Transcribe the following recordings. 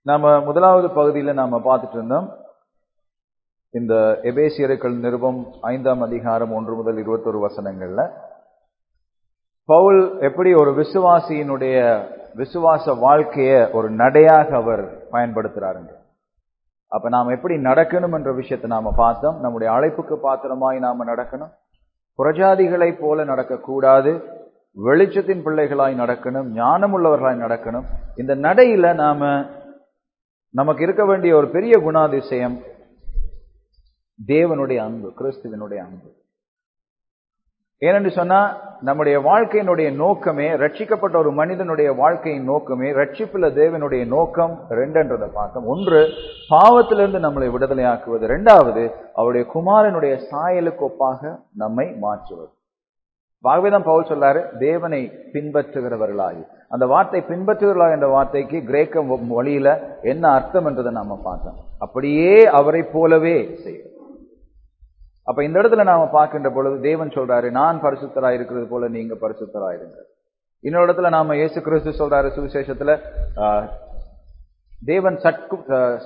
நாம முதலாவது பகுதியில நாம பார்த்துட்டு இருந்தோம் இந்த எபேசியர்கள் நிருபம் ஐந்தாம் அதிகாரம் ஒன்று முதல் இருபத்தொரு வசனங்கள்ல பவுல் எப்படி ஒரு விசுவாசியினுடைய விசுவாச வாழ்க்கைய ஒரு நடையாக அவர் பயன்படுத்துறாருங்க அப்ப நாம் எப்படி நடக்கணும் என்ற விஷயத்தை நாம பார்த்தோம் நம்முடைய அழைப்புக்கு பாத்திரமாய் நாம நடக்கணும் புரஜாதிகளைப் போல நடக்கக்கூடாது வெளிச்சத்தின் பிள்ளைகளாய் நடக்கணும் ஞானமுள்ளவர்களாய் நடக்கணும் இந்த நடையில நாம நமக்கு இருக்க வேண்டிய ஒரு பெரிய குணாதிசயம் தேவனுடைய அன்பு கிறிஸ்துவனுடைய அன்பு ஏனென்று சொன்னா நம்முடைய வாழ்க்கையினுடைய நோக்கமே ரட்சிக்கப்பட்ட ஒரு மனிதனுடைய வாழ்க்கையின் நோக்கமே ரட்சிப்புல தேவனுடைய நோக்கம் ரெண்டுன்றதை பார்த்தோம் ஒன்று பாவத்திலிருந்து நம்மளை விடுதலையாக்குவது ரெண்டாவது அவருடைய குமாரனுடைய சாயலுக்கு ஒப்பாக நம்மை மாற்றுவது ஆகவேதான் பவுல் சொல்லாரு தேவனை பின்பற்றுகிறவர்களாகி அந்த வார்த்தை பின்பற்றுகிறவர்களா என்ற வார்த்தைக்கு கிரேக்க மொழியில என்ன அர்த்தம் என்றதை நாம பார்த்தோம் அப்படியே அவரை போலவே செய்யும் அப்ப இந்த இடத்துல நாம பார்க்கின்ற பொழுது தேவன் சொல்றாரு நான் பரிசுத்தராய் இருக்கிறது போல நீங்க பரிசுத்தராயிருங்க இன்னொரு இடத்துல நாம இயேசு கிறிஸ்து சொல்றாரு சுவிசேஷத்துல தேவன் சட்கு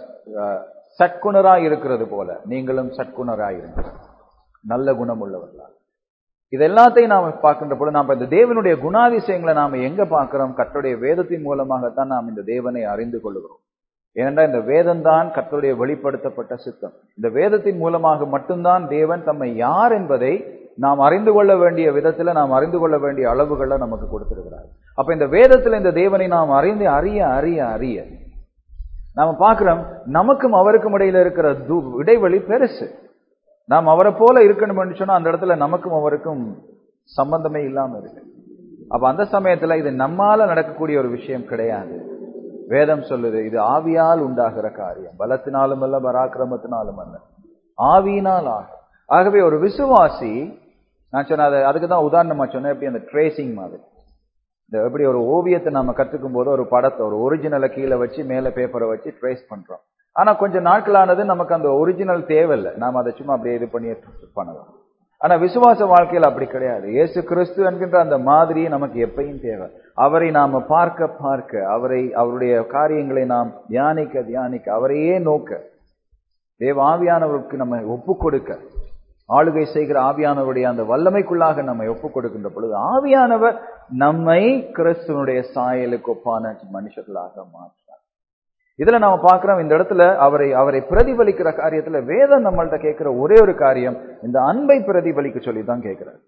சட்குணராய் இருக்கிறது போல நீங்களும் சட்குணராயிருங்க நல்ல குணம் உள்ளவர்களா இது எல்லாத்தையும் நாம பார்க்கின்ற பொழுது நாம இந்த தேவனுடைய குணாதிசயங்களை நாம எங்க பார்க்கிறோம் கத்தருடைய வேதத்தின் மூலமாகத்தான் நாம் இந்த தேவனை அறிந்து கொள்கிறோம் ஏனென்றால் இந்த வேதம் தான் கத்தருடைய வெளிப்படுத்தப்பட்ட சித்தம் இந்த வேதத்தின் மூலமாக மட்டும்தான் தேவன் தம்மை யார் என்பதை நாம் அறிந்து கொள்ள வேண்டிய விதத்துல நாம் அறிந்து கொள்ள வேண்டிய அளவுகளை நமக்கு கொடுத்திருக்கிறார் அப்ப இந்த வேதத்துல இந்த தேவனை நாம் அறிந்து அறிய அறிய அறிய நாம பார்க்கிறோம் நமக்கும் அவருக்கும் இடையில இருக்கிற இடைவெளி பெருசு நாம் அவரை போல இருக்கணும் சொன்னா அந்த இடத்துல நமக்கும் அவருக்கும் சம்பந்தமே இல்லாம இருக்கு அப்ப அந்த சமயத்துல இது நம்மால நடக்கக்கூடிய ஒரு விஷயம் கிடையாது வேதம் சொல்லுது இது ஆவியால் உண்டாகிற காரியம் பலத்தினாலும் அல்ல பராக்கிரமத்தினாலும் அல்ல ஆவியினால் ஆகும் ஆகவே ஒரு விசுவாசி நான் சொன்ன அதை அதுக்கு தான் உதாரணமா சொன்னேன் எப்படி அந்த ட்ரேசிங் மாதிரி இந்த எப்படி ஒரு ஓவியத்தை நம்ம கத்துக்கும் போது ஒரு படத்தை ஒரு ஒரிஜினலை கீழே வச்சு மேல பேப்பரை வச்சு ட்ரேஸ் பண்றோம் ஆனா கொஞ்சம் நாட்களானது நமக்கு அந்த ஒரிஜினல் தேவையில்லை நாம அதை சும்மா அப்படியே இது பண்ணி பண்ணலாம் ஆனா விசுவாச வாழ்க்கையில் அப்படி கிடையாது இயேசு கிறிஸ்து என்கின்ற அந்த மாதிரியே நமக்கு எப்பயும் தேவை அவரை நாம பார்க்க பார்க்க அவரை அவருடைய காரியங்களை நாம் தியானிக்க தியானிக்க அவரையே நோக்க தேவ ஆவியானவருக்கு நம்ம ஒப்பு கொடுக்க ஆளுகை செய்கிற ஆவியானவருடைய அந்த வல்லமைக்குள்ளாக நம்மை ஒப்பு கொடுக்கின்ற பொழுது ஆவியானவர் நம்மை கிறிஸ்துவனுடைய சாயலுக்கு ஒப்பான மனுஷர்களாக மாற்றார் இதுல நாம பாக்குறோம் இந்த இடத்துல அவரை அவரை பிரதிபலிக்கிற காரியத்துல வேதம் நம்மள்ட்ட கேட்கிற ஒரே ஒரு காரியம் இந்த அன்பை பிரதிபலிக்க சொல்லி தான் கேட்கிறார்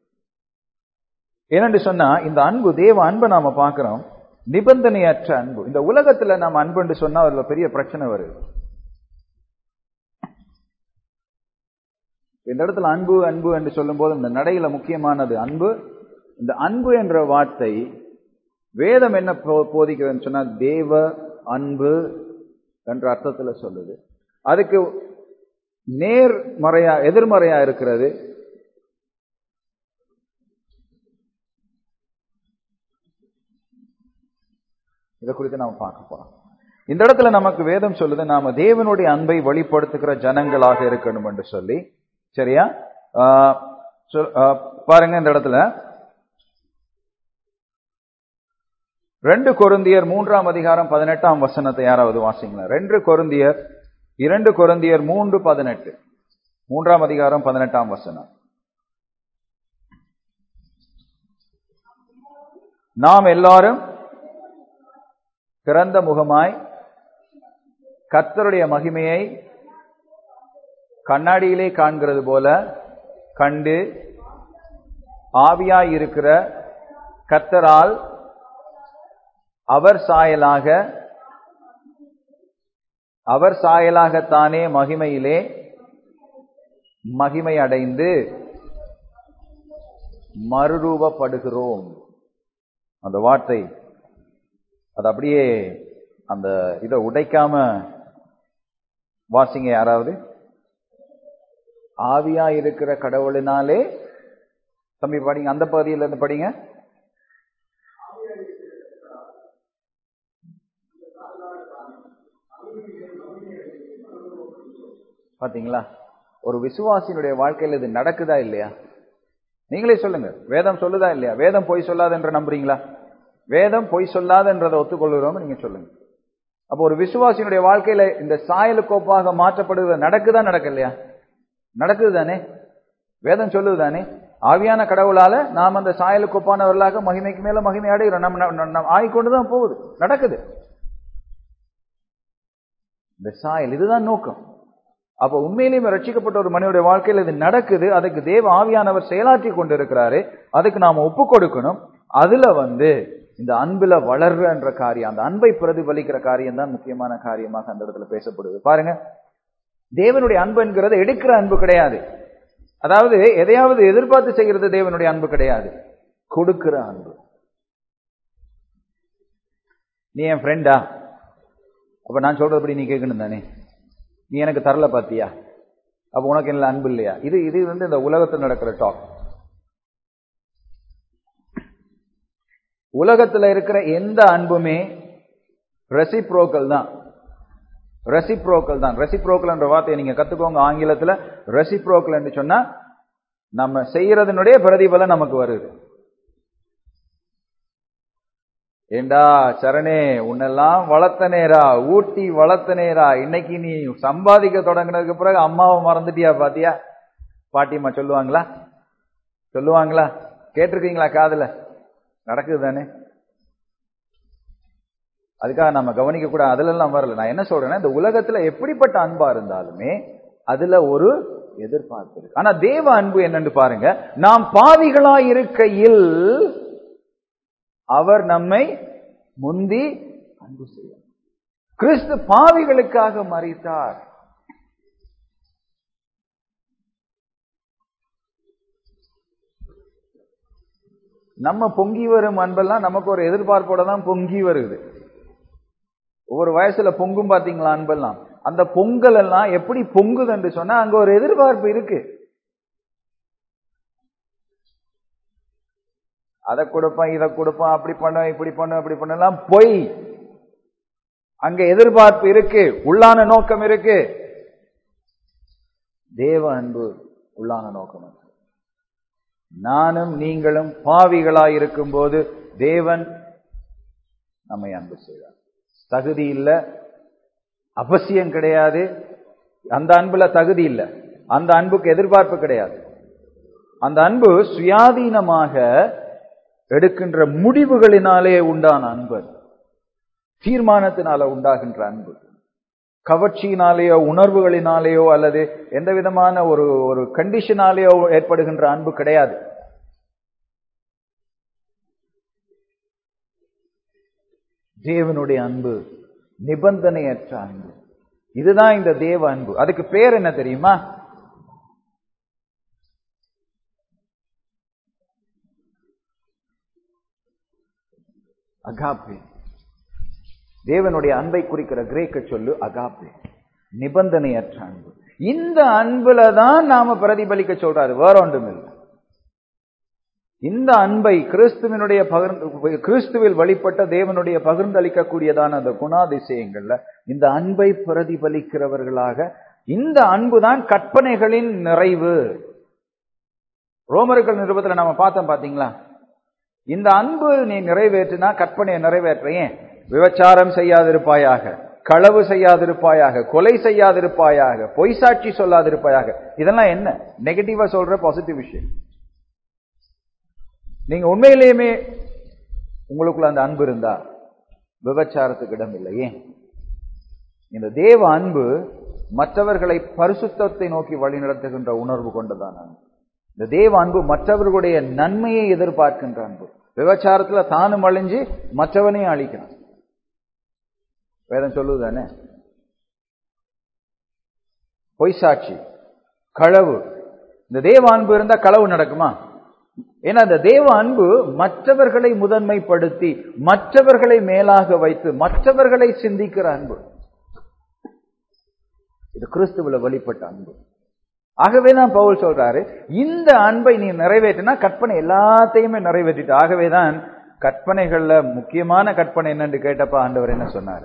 ஏனென்று சொன்னா இந்த அன்பு தேவ அன்பை நாம பாக்குறோம் நிபந்தனையற்ற அன்பு இந்த உலகத்துல நம்ம அன்புன்னு சொன்னா அதுல பெரிய பிரச்சனை வருது இந்த இடத்துல அன்பு அன்பு என்று சொல்லும் போது இந்த நடையில முக்கியமானது அன்பு இந்த அன்பு என்ற வார்த்தை வேதம் என்ன போதிக்கிறதுன்னு சொன்னா தேவ அன்பு என்ற அர்த்தத்துல சொல்லுது அதுக்கு நேர்மறையா எதிர்மறையா இருக்கிறது இதை குறித்து நாம பார்க்க போறோம் இந்த இடத்துல நமக்கு வேதம் சொல்லுது நாம தேவனுடைய அன்பை வெளிப்படுத்துகிற ஜனங்களாக இருக்கணும் என்று சொல்லி சரியா பாருங்க இந்த இடத்துல ரெண்டு கொருந்தியர் மூன்றாம் அதிகாரம் பதினெட்டாம் வசனத்தை யாராவது வாசிங்களா ரெண்டு கொருந்தியர் இரண்டு கொருந்தியர் மூன்று பதினெட்டு மூன்றாம் அதிகாரம் பதினெட்டாம் வசனம் நாம் எல்லாரும் பிறந்த முகமாய் கர்த்தருடைய மகிமையை கண்ணாடியிலே காண்கிறது போல கண்டு ஆவியாய் இருக்கிற கர்த்தரால் அவர் சாயலாக அவர் சாயலாகத்தானே மகிமையிலே மகிமை அடைந்து மறுரூபப்படுகிறோம் அந்த வார்த்தை அது அப்படியே அந்த இதை உடைக்காம வாசிங்க யாராவது ஆவியா இருக்கிற கடவுளினாலே தம்பி படிங்க அந்த பகுதியில இருந்து படிங்க பாத்தீங்களா ஒரு விசுவாசியினுடைய வாழ்க்கையில் இது நடக்குதா இல்லையா நீங்களே சொல்லுங்க வேதம் சொல்லுதா இல்லையா வேதம் பொய் சொல்லாது என்று நம்புறீங்களா வேதம் பொய் சொல்லாதுன்றதை ஒத்துக்கொள்கிறோம் நீங்க சொல்லுங்க அப்போ ஒரு விசுவாசியினுடைய வாழ்க்கையில இந்த சாயலுக்கோப்பாக மாற்றப்படுவது நடக்குதா நடக்கலையா நடக்குது தானே வேதம் சொல்லுது தானே ஆவியான கடவுளால நாம் அந்த சாயலுக்கொப்பானவர்களாக மகிமைக்கு மேல மகிமை அடைகிறோம் நம்ம நம்ம- நம்ம ஆகிக்கொண்டுதான் போகுது நடக்குது இந்த சாயல் இதுதான் நோக்கம் அப்ப உண்மையிலேயே ரட்சிக்கப்பட்ட ஒரு மனிதனுடைய வாழ்க்கையில் இது நடக்குது அதுக்கு தேவ ஆவியானவர் செயலாற்றி கொண்டிருக்கிறாரு அதுக்கு நாம ஒப்பு கொடுக்கணும் அதுல வந்து இந்த அன்புல வளர்றன்ற காரியம் அந்த அன்பை பிரதிபலிக்கிற காரியம் தான் முக்கியமான காரியமாக அந்த இடத்துல பேசப்படுது பாருங்க தேவனுடைய அன்பு என்கிறது எடுக்கிற அன்பு கிடையாது அதாவது எதையாவது எதிர்பார்த்து செய்கிறது தேவனுடைய அன்பு கிடையாது கொடுக்கிற அன்பு நீ என் ஃப்ரெண்டா அப்ப நான் சொல்றபடி நீ கேட்கணும் தானே நீ எனக்கு தரல பாத்தியா அப்ப உனக்கு என்ன அன்பு இல்லையா இது இது வந்து இந்த உலகத்தில் நடக்கிற டாக் உலகத்துல இருக்கிற எந்த அன்புமே ரெசிப்ரோக்கல் தான் ரெசிப்ரோக்கல் தான் ரெசிப்ரோக்கல் என்ற வார்த்தையை நீங்க கத்துக்கோங்க ஆங்கிலத்துல ரெசிப்ரோக்கல் என்று சொன்னா நம்ம செய்யறதனுடைய பிரதிபலன் நமக்கு வருது ஏண்டா சரணே உன்னெல்லாம் வளர்த்த நேரா ஊட்டி வளர்த்த நேரா இன்னைக்கு நீ சம்பாதிக்க தொடங்கினதுக்கு பிறகு அம்மாவை மறந்துட்டியா பாத்தியா பாட்டியம்மா சொல்லுவாங்களா சொல்லுவாங்களா கேட்டிருக்கீங்களா காதுல நடக்குது தானே அதுக்காக நம்ம கவனிக்க கூட அதுல எல்லாம் வரல நான் என்ன சொல்றேன்னா இந்த உலகத்துல எப்படிப்பட்ட அன்பா இருந்தாலுமே அதுல ஒரு எதிர்பார்ப்பு இருக்கு ஆனா தேவ அன்பு என்னன்னு பாருங்க நாம் பாவிகளா இருக்கையில் அவர் நம்மை முந்தி அன்பு செய்ய கிறிஸ்து பாவிகளுக்காக மறித்தார் நம்ம பொங்கி வரும் அன்பெல்லாம் நமக்கு ஒரு எதிர்பார்ப்போட தான் பொங்கி வருது ஒவ்வொரு வயசுல பொங்கும் பாத்தீங்களா அன்பெல்லாம் அந்த பொங்கல் எல்லாம் எப்படி பொங்குது என்று சொன்னா அங்க ஒரு எதிர்பார்ப்பு இருக்கு அதை கொடுப்பேன் இதை கொடுப்பேன் அப்படி பண்ண இப்படி பண்ண இப்படி பண்ணலாம் பொய் அங்க எதிர்பார்ப்பு இருக்கு உள்ளான நோக்கம் இருக்கு தேவ அன்பு உள்ளான நோக்கம் இருக்கு. நானும் நீங்களும் பாவிகளாய் இருக்கும்போது தேவன் நம்மை அன்பு செய்தார் தகுதி இல்ல அவசியம் கிடையாது அந்த அன்புல தகுதி இல்ல அந்த அன்புக்கு எதிர்பார்ப்பு கிடையாது அந்த அன்பு சுயாதீனமாக எடுக்கின்ற முடிவுகளினாலே உண்டான அன்பு அது. தீர்மானத்தினால உண்டாகின்ற அன்பு கவர்ச்சியினாலேயோ உணர்வுகளினாலேயோ அல்லது எந்த விதமான ஒரு ஒரு கண்டிஷனாலேயோ ஏற்படுகின்ற அன்பு கிடையாது தேவனுடைய அன்பு நிபந்தனையற்ற அன்பு இதுதான் இந்த தேவ அன்பு அதுக்கு பேர் என்ன தெரியுமா அகாப்பே தேவனுடைய அன்பை குறிக்கிற கிரேக்க சொல்லு அகாப்பே நிபந்தனையற்ற அன்பு இந்த அன்புல தான் நாம பிரதிபலிக்க சொல்றாரு வேற ஒன்றும் இல்லை இந்த அன்பை கிறிஸ்துவனுடைய பகிர்ந்து கிறிஸ்துவில் வழிபட்ட தேவனுடைய பகிர்ந்தளிக்கக்கூடியதான அந்த குணாதிசயங்கள்ல இந்த அன்பை பிரதிபலிக்கிறவர்களாக இந்த அன்புதான் கற்பனைகளின் நிறைவு ரோமர்கள் நிருபத்துல நம்ம பார்த்தோம் பாத்தீங்களா இந்த அன்பு நீ நிறைவேற்றினா கற்பனையை நிறைவேற்ற ஏன் விபச்சாரம் செய்யாதிருப்பாயாக களவு செய்யாதிருப்பாயாக கொலை செய்யாதிருப்பாயாக பொய் சாட்சி சொல்லாதிருப்பாயாக இதெல்லாம் என்ன நெகட்டிவா சொல்ற பாசிட்டிவ் விஷயம் நீங்க உண்மையிலேயுமே உங்களுக்குள்ள அந்த அன்பு இருந்தா விபச்சாரத்துக்கு இடம் இல்லை ஏன் இந்த தேவ அன்பு மற்றவர்களை பரிசுத்தத்தை நோக்கி வழிநடத்துகின்ற உணர்வு கொண்டதான் அன்பு இந்த தேவ அன்பு மற்றவர்களுடைய நன்மையை எதிர்பார்க்கின்ற அன்பு விபச்சாரத்துல தானும் அழிஞ்சு மற்றவனையும் அழிக்கிறான் வேதம் சொல்லுதானே பொய் சாட்சி களவு இந்த தேவ அன்பு இருந்தா களவு நடக்குமா ஏன்னா இந்த தேவ அன்பு மற்றவர்களை முதன்மைப்படுத்தி மற்றவர்களை மேலாக வைத்து மற்றவர்களை சிந்திக்கிற அன்பு இது கிறிஸ்துவில வெளிப்பட்ட அன்பு ஆகவே தான் பவுல் சொல்றாரு இந்த அன்பை நீ நிறைவேற்றினா கற்பனை எல்லாத்தையுமே நிறைவேற்றிட்டு ஆகவேதான் கற்பனைகள்ல முக்கியமான கற்பனை என்னன்னு கேட்டப்ப ஆண்டவர் என்ன சொன்னாரு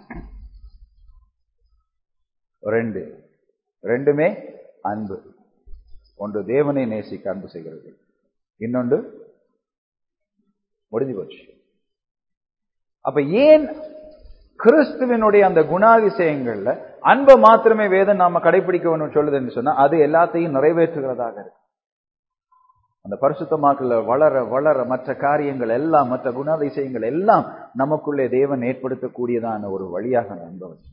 ரெண்டு ரெண்டுமே அன்பு ஒன்று தேவனை நேசிக்க அன்பு செய்கிறது இன்னொன்று முடிஞ்சு போச்சு அப்ப ஏன் கிறிஸ்துவனுடைய அந்த குணாதிசயங்கள்ல அன்பை மாத்திரமே வேதம் நாம கடைபிடிக்கணும்னு சொல்லுதுன்னு சொன்னா அது எல்லாத்தையும் நிறைவேற்றுகிறதாக இருக்கு அந்த பரிசுத்தமாக்கல வளர வளர மற்ற காரியங்கள் எல்லாம் மற்ற குணாதிசயங்கள் எல்லாம் நமக்குள்ளே தேவன் ஏற்படுத்தக்கூடியதான ஒரு வழியாக அந்த அன்பை வச்சு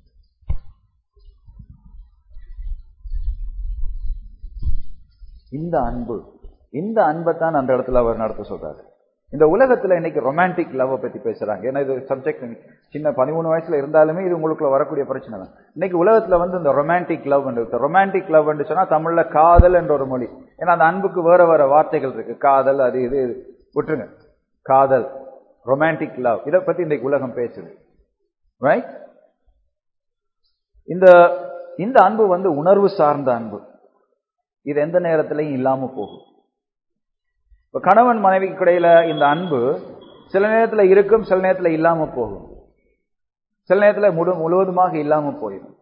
இந்த அன்பு இந்த அன்பை தான் அந்த இடத்துல அவர் நடத்த சொல்றாரு இந்த உலகத்துல இன்னைக்கு ரொமான்டிக் லவ் பத்தி பேசுறாங்க ஏன்னா இது சப்ஜெக்ட் சின்ன பதிமூணு வயசுல இருந்தாலுமே இது உங்களுக்குள்ள வரக்கூடிய பிரச்சனை தான் இன்னைக்கு உலகத்துல வந்து இந்த ரொமான்டிக் லவ் ரொமான்டிக் லவ் சொன்னா தமிழ்ல காதல் என்ற ஒரு மொழி ஏன்னா அந்த அன்புக்கு வேற வேற வார்த்தைகள் இருக்கு காதல் அது இது இது. விட்டுருங்க காதல் ரொமான்டிக் லவ் இதை பத்தி இன்னைக்கு உலகம் பேசுது ரைட் இந்த இந்த அன்பு வந்து உணர்வு சார்ந்த அன்பு இது எந்த நேரத்திலையும் இல்லாம போகும் இப்ப கணவன் மனைவிக்கு இடையில இந்த அன்பு சில நேரத்துல இருக்கும் சில நேரத்துல இல்லாம போகும் சில நேரத்துல முழு முழுவதுமாக இல்லாம போயிடும்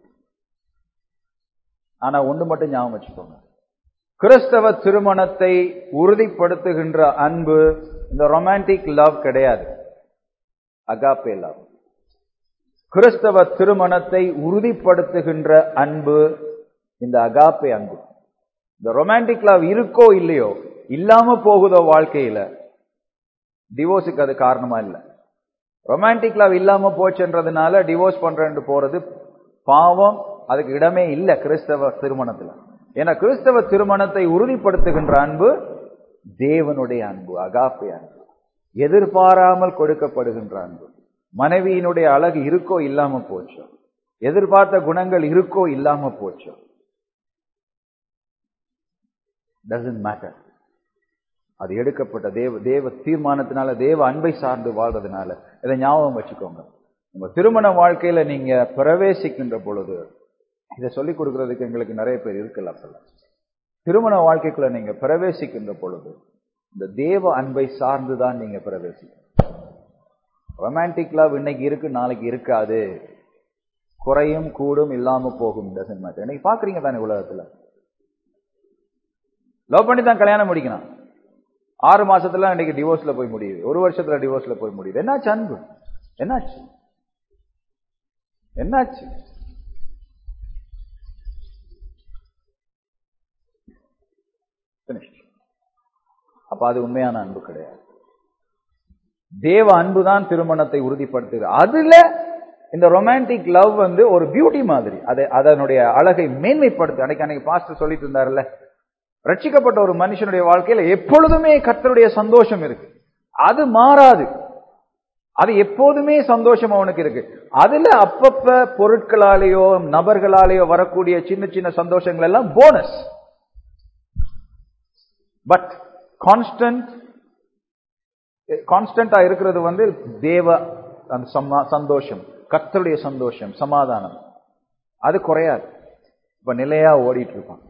ஆனா ஒன்று மட்டும் ஞாபகம் வச்சுக்கோங்க கிறிஸ்தவ திருமணத்தை உறுதிப்படுத்துகின்ற அன்பு இந்த ரொமான்டிக் லவ் கிடையாது அகாப்பே லவ் கிறிஸ்தவ திருமணத்தை உறுதிப்படுத்துகின்ற அன்பு இந்த அகாப்பே அன்பு இந்த ரொமான்டிக் லவ் இருக்கோ இல்லையோ இல்லாம போகுதோ வாழ்க்கையில டிவோர்ஸுக்கு அது காரணமா இல்லை ரொமான்டிக் லவ் இல்லாம போச்சுன்றதுனால டிவோர்ஸ் பண்றேன்னு போறது பாவம் அதுக்கு இடமே இல்லை கிறிஸ்தவ திருமணத்துல ஏன்னா கிறிஸ்தவ திருமணத்தை உறுதிப்படுத்துகின்ற அன்பு தேவனுடைய அன்பு அகாப்பே அன்பு எதிர்பாராமல் கொடுக்கப்படுகின்ற அன்பு மனைவியினுடைய அழகு இருக்கோ இல்லாம போச்சோ எதிர்பார்த்த குணங்கள் இருக்கோ இல்லாம போச்சோ டசன்ட் மேட்டர் அது எடுக்கப்பட்ட தேவ தேவ தீர்மானத்தினால தேவ அன்பை சார்ந்து வாழ்றதுனால இதை ஞாபகம் வச்சுக்கோங்க உங்க திருமண வாழ்க்கையில நீங்க பிரவேசிக்கின்ற பொழுது இதை சொல்லிக் கொடுக்கறதுக்கு எங்களுக்கு நிறைய பேர் இருக்கல அப்பெல்லாம் திருமண வாழ்க்கைக்குள்ள நீங்க பிரவேசிக்கின்ற பொழுது இந்த தேவ அன்பை சார்ந்து தான் நீங்க பிரவேசிக்கணும் ரொமான்டிக் லவ் இன்னைக்கு இருக்கு நாளைக்கு இருக்காது குறையும் கூடும் இல்லாம போகும் டசன்ட் மேட்டர் இன்னைக்கு பாக்குறீங்க தானே உலகத்துல லவ் பண்ணி தான் கல்யாணம் முடிக்கணும் ஆறு மாசத்துல இன்னைக்கு டிவோர்ஸ்ல போய் முடியுது ஒரு வருஷத்துல டிவோர்ஸ்ல போய் முடியுது என்னாச்சு அன்பு என்னாச்சு என்னாச்சு அப்ப அது உண்மையான அன்பு கிடையாது தேவ அன்பு தான் திருமணத்தை உறுதிப்படுத்துகிறது அதுல இந்த ரொமான்டிக் லவ் வந்து ஒரு பியூட்டி மாதிரி அதை அதனுடைய அழகை மேன்மைப்படுத்து அன்னைக்கு அன்னைக்கு பாஸ்டர் சொல்லிட்டு இருந்தாருல்ல ரட்சிக்கப்பட்ட ஒரு மனுஷனுடைய வாழ்க்கையில எப்பொழுதுமே கர்த்தருடைய சந்தோஷம் இருக்கு அது மாறாது அது எப்போதுமே சந்தோஷம் அவனுக்கு இருக்கு அதுல அப்பப்ப பொருட்களாலேயோ நபர்களாலேயோ வரக்கூடிய சின்ன சின்ன சந்தோஷங்கள் எல்லாம் போனஸ் பட் கான்ஸ்டன்ட் கான்ஸ்டன்டா இருக்கிறது வந்து தேவ அந்த சம்மா- சந்தோஷம் கர்த்தருடைய சந்தோஷம் சமாதானம் அது குறையாது இப்ப நிலையா ஓடிட்டு இருப்பான்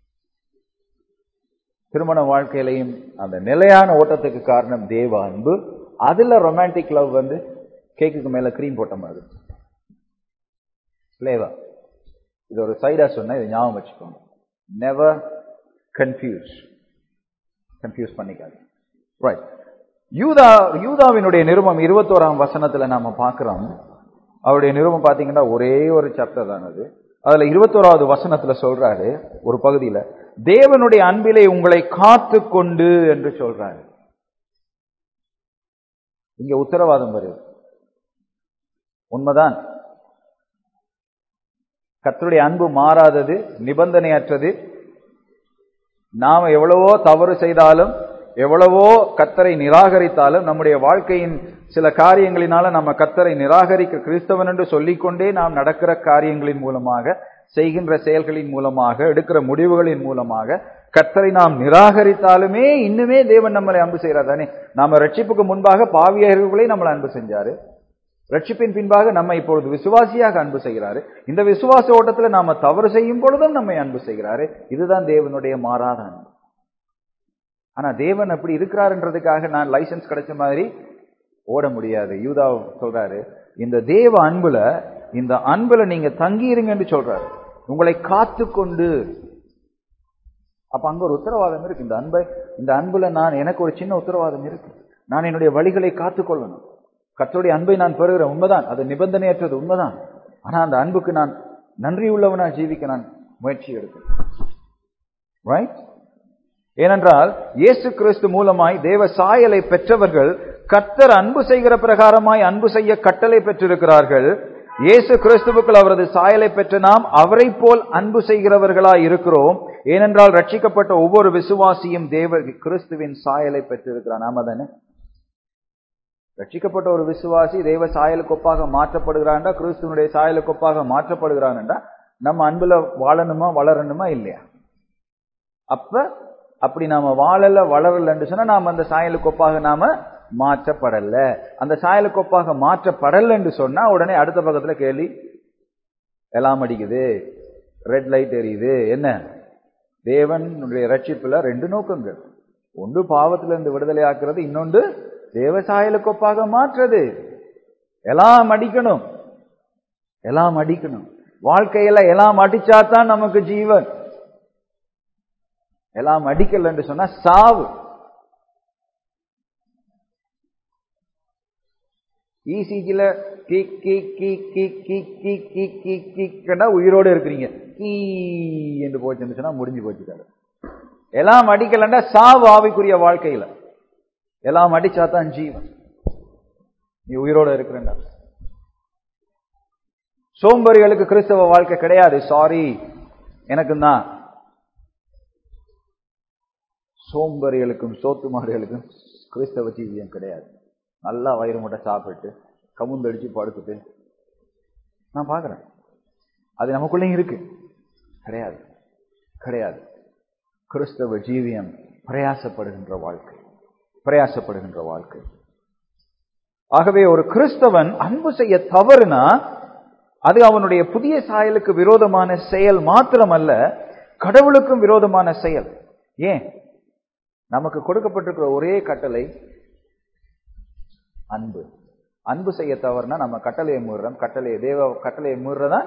திருமண வாழ்க்கையிலையும் அந்த நிலையான ஓட்டத்துக்கு காரணம் தேவ அன்பு அதுல ரொமான்டிக் லவ் வந்து கேக்குக்கு மேல கிரீம் போட்ட மாதிரி ஃபிளேவர் இது ஒரு சைடா சொன்னா இதை ஞாபகம் வச்சுக்கோங்க நெவர் கன்ஃபியூஸ் கன்ஃபியூஸ் பண்ணிக்காது ரைட் யூதா யூதாவினுடைய நிருபம் இருபத்தோராம் வசனத்துல நாம பார்க்கிறோம் அவருடைய நிருபம் பாத்தீங்கன்னா ஒரே ஒரு சாப்டர் தான் அது அதுல இருபத்தோராவது வசனத்துல சொல்றாரு ஒரு பகுதியில தேவனுடைய அன்பிலே உங்களை காத்து கொண்டு என்று சொல்றாரு இங்க உத்தரவாதம் வருது உண்மைதான் கர்த்தருடைய அன்பு மாறாதது நிபந்தனையற்றது நாம எவ்வளவோ தவறு செய்தாலும் எவ்வளவோ கத்தரை நிராகரித்தாலும் நம்முடைய வாழ்க்கையின் சில காரியங்களினால நம்ம கத்தரை நிராகரிக்க கிறிஸ்தவன் என்று சொல்லிக்கொண்டே நாம் நடக்கிற காரியங்களின் மூலமாக செய்கின்ற செயல்களின் மூலமாக எடுக்கிற முடிவுகளின் மூலமாக கத்தரை நாம் நிராகரித்தாலுமே இன்னுமே தேவன் நம்மளை அன்பு செய்கிறார் தானே நாம ரட்சிப்புக்கு முன்பாக பாவியர்களே நம்மளை அன்பு செஞ்சாரு ரட்சிப்பின் பின்பாக நம்ம இப்பொழுது விசுவாசியாக அன்பு செய்கிறாரு இந்த விசுவாச ஓட்டத்துல நாம தவறு செய்யும் பொழுதும் நம்மை அன்பு செய்கிறாரு இதுதான் தேவனுடைய மாறாத அன்பு ஆனா தேவன் அப்படி இருக்கிறாருன்றதுக்காக நான் லைசன்ஸ் கிடைச்ச மாதிரி ஓட முடியாது யூதா சொல்றாரு இந்த தேவ அன்புல இந்த அன்புல நீங்க தங்கியிருங்கன்னு சொல்றாரு உங்களை காத்து கொண்டு அப்ப அங்க ஒரு உத்தரவாதம் இருக்கு இந்த அன்பை இந்த அன்புல நான் எனக்கு ஒரு சின்ன உத்தரவாதம் இருக்கு நான் என்னுடைய வழிகளை காத்துக்கொள்ளணும் கர்த்தருடைய அன்பை நான் பெறுகிறேன் உண்மைதான் அது நிபந்தனையற்றது உண்மைதான் ஆனா அந்த அன்புக்கு நான் நன்றி உள்ளவனா ஜீவிக்க நான் முயற்சி எடுக்கிறேன் ரைட் ஏனென்றால் இயேசு கிறிஸ்து மூலமாய் தேவ சாயலை பெற்றவர்கள் கர்த்தர் அன்பு செய்கிற பிரகாரமாய் அன்பு செய்ய கட்டளை பெற்றிருக்கிறார்கள் இயேசு கிறிஸ்துவுக்குள் அவரது சாயலை பெற்ற நாம் அவரை போல் அன்பு செய்கிறவர்களாய் இருக்கிறோம் ஏனென்றால் ரட்சிக்கப்பட்ட ஒவ்வொரு விசுவாசியும் தேவ கிறிஸ்துவின் சாயலை பெற்றிருக்கிறான் நாம தானே ரட்சிக்கப்பட்ட ஒரு விசுவாசி தேவ சாயலுக்கு ஒப்பாக மாற்றப்படுகிறான்டா கிறிஸ்துவனுடைய சாயலுக்கு ஒப்பாக மாற்றப்படுகிறான்டா நம்ம அன்புல வாழணுமா வளரணுமா இல்லையா அப்ப அப்படி நாம வாழல வளரலன்னு சொன்னா நாம அந்த சாயலுக்கு ஒப்பாக நாம மாற்றப்படல அந்த சாயலுக்கு ஒப்பாக மாற்றப்படலன்னு சொன்னா உடனே அடுத்த பக்கத்துல கேள்வி எல்லாம் அடிக்குது ரெட் லைட் எரியுது என்ன தேவனுடைய ரட்சிப்புல ரெண்டு நோக்கங்கள் ஒன்று பாவத்துல இருந்து விடுதலை ஆக்குறது இன்னொன்று தேவ சாயலுக்கு ஒப்பாக மாற்றுறது எல்லாம் அடிக்கணும் எல்லாம் அடிக்கணும் வாழ்க்கையில எல்லாம் அடிச்சாதான் நமக்கு ஜீவன் எல்லாம் அடிக்கலன்னு சொன்னா சாவு இசிஜில கி கி கி கி கி கி கி கி கிக்கன்னா உயிரோடு இருக்கிறீங்க கீ என்று போச்சுன்னு சொன்னா முடிஞ்சு போச்சுக்காரு எல்லாம் அடிக்கலன்னா சாவு ஆவிக்குரிய வாழ்க்கையில எல்லாம் அடிச்சாதான் ஜீவன் நீ உயிரோட இருக்கிறேன்டா சோம்பறிகளுக்கு கிறிஸ்தவ வாழ்க்கை கிடையாது சாரி எனக்கு தான் சோம்பறிகளுக்கும் சோத்துமாரிகளுக்கும் கிறிஸ்தவ ஜீவியம் கிடையாது நல்லா வயிறு முட்டை சாப்பிட்டு கமுந்தடிச்சு படுத்துட்டு நான் பார்க்குறேன் அது நமக்குள்ளேயும் இருக்கு கிடையாது கிடையாது கிறிஸ்தவ ஜீவியம் பிரயாசப்படுகின்ற வாழ்க்கை பிரயாசப்படுகின்ற வாழ்க்கை ஆகவே ஒரு கிறிஸ்தவன் அன்பு செய்ய தவறுனா அது அவனுடைய புதிய சாயலுக்கு விரோதமான செயல் மாத்திரமல்ல கடவுளுக்கும் விரோதமான செயல் ஏன் நமக்கு கொடுக்கப்பட்டிருக்கிற ஒரே கட்டளை அன்பு அன்பு செய்ய தவறுனா நம்ம கட்டளையை மீறுறோம் கட்டளையை தேவ கட்டளையை மீறுறதா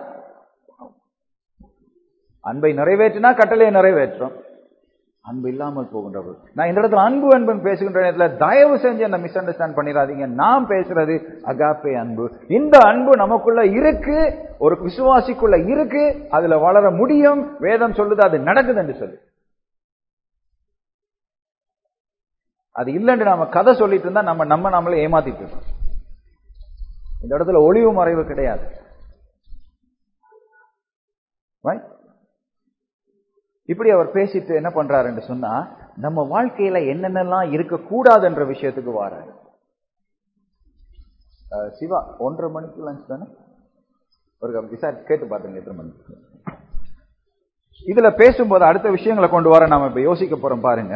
அன்பை நிறைவேற்றினா கட்டளையை நிறைவேற்றும் அன்பு இல்லாமல் போகின்றவர் நான் இந்த இடத்துல அன்பு அன்புன்னு பேசுகின்ற நேரத்தில் தயவு செஞ்சு என்ன மிஸ் அண்டர்ஸ்டாண்ட் பண்ணிடாதீங்க நான் பேசுறது அகாப்பே அன்பு இந்த அன்பு நமக்குள்ள இருக்கு ஒரு விசுவாசிக்குள்ள இருக்கு அதுல வளர முடியும் வேதம் சொல்லுது அது நடக்குது என்று சொல்லு அது இல்லைன்னு நாம கதை சொல்லிட்டு இருந்தா நம்ம நம்ம நம்மளே ஏமாத்திட்டு இருக்கோம் இந்த இடத்துல ஒளிவு மறைவு கிடையாது இப்படி அவர் பேசிட்டு என்ன பண்றாருன்னு சொன்னா நம்ம வாழ்க்கையில என்னென்னலாம் இருக்கக்கூடாது என்ற விஷயத்துக்கு வாராரு சிவா ஒன்றரை மணிக்கு லஞ்ச் தானே ஒரு விசாரிச்சு கேட்டு பாத்துங்க எத்தனை மணிக்கு இதுல பேசும்போது அடுத்த விஷயங்களை கொண்டு வர நாம இப்ப யோசிக்க போறோம் பாருங்க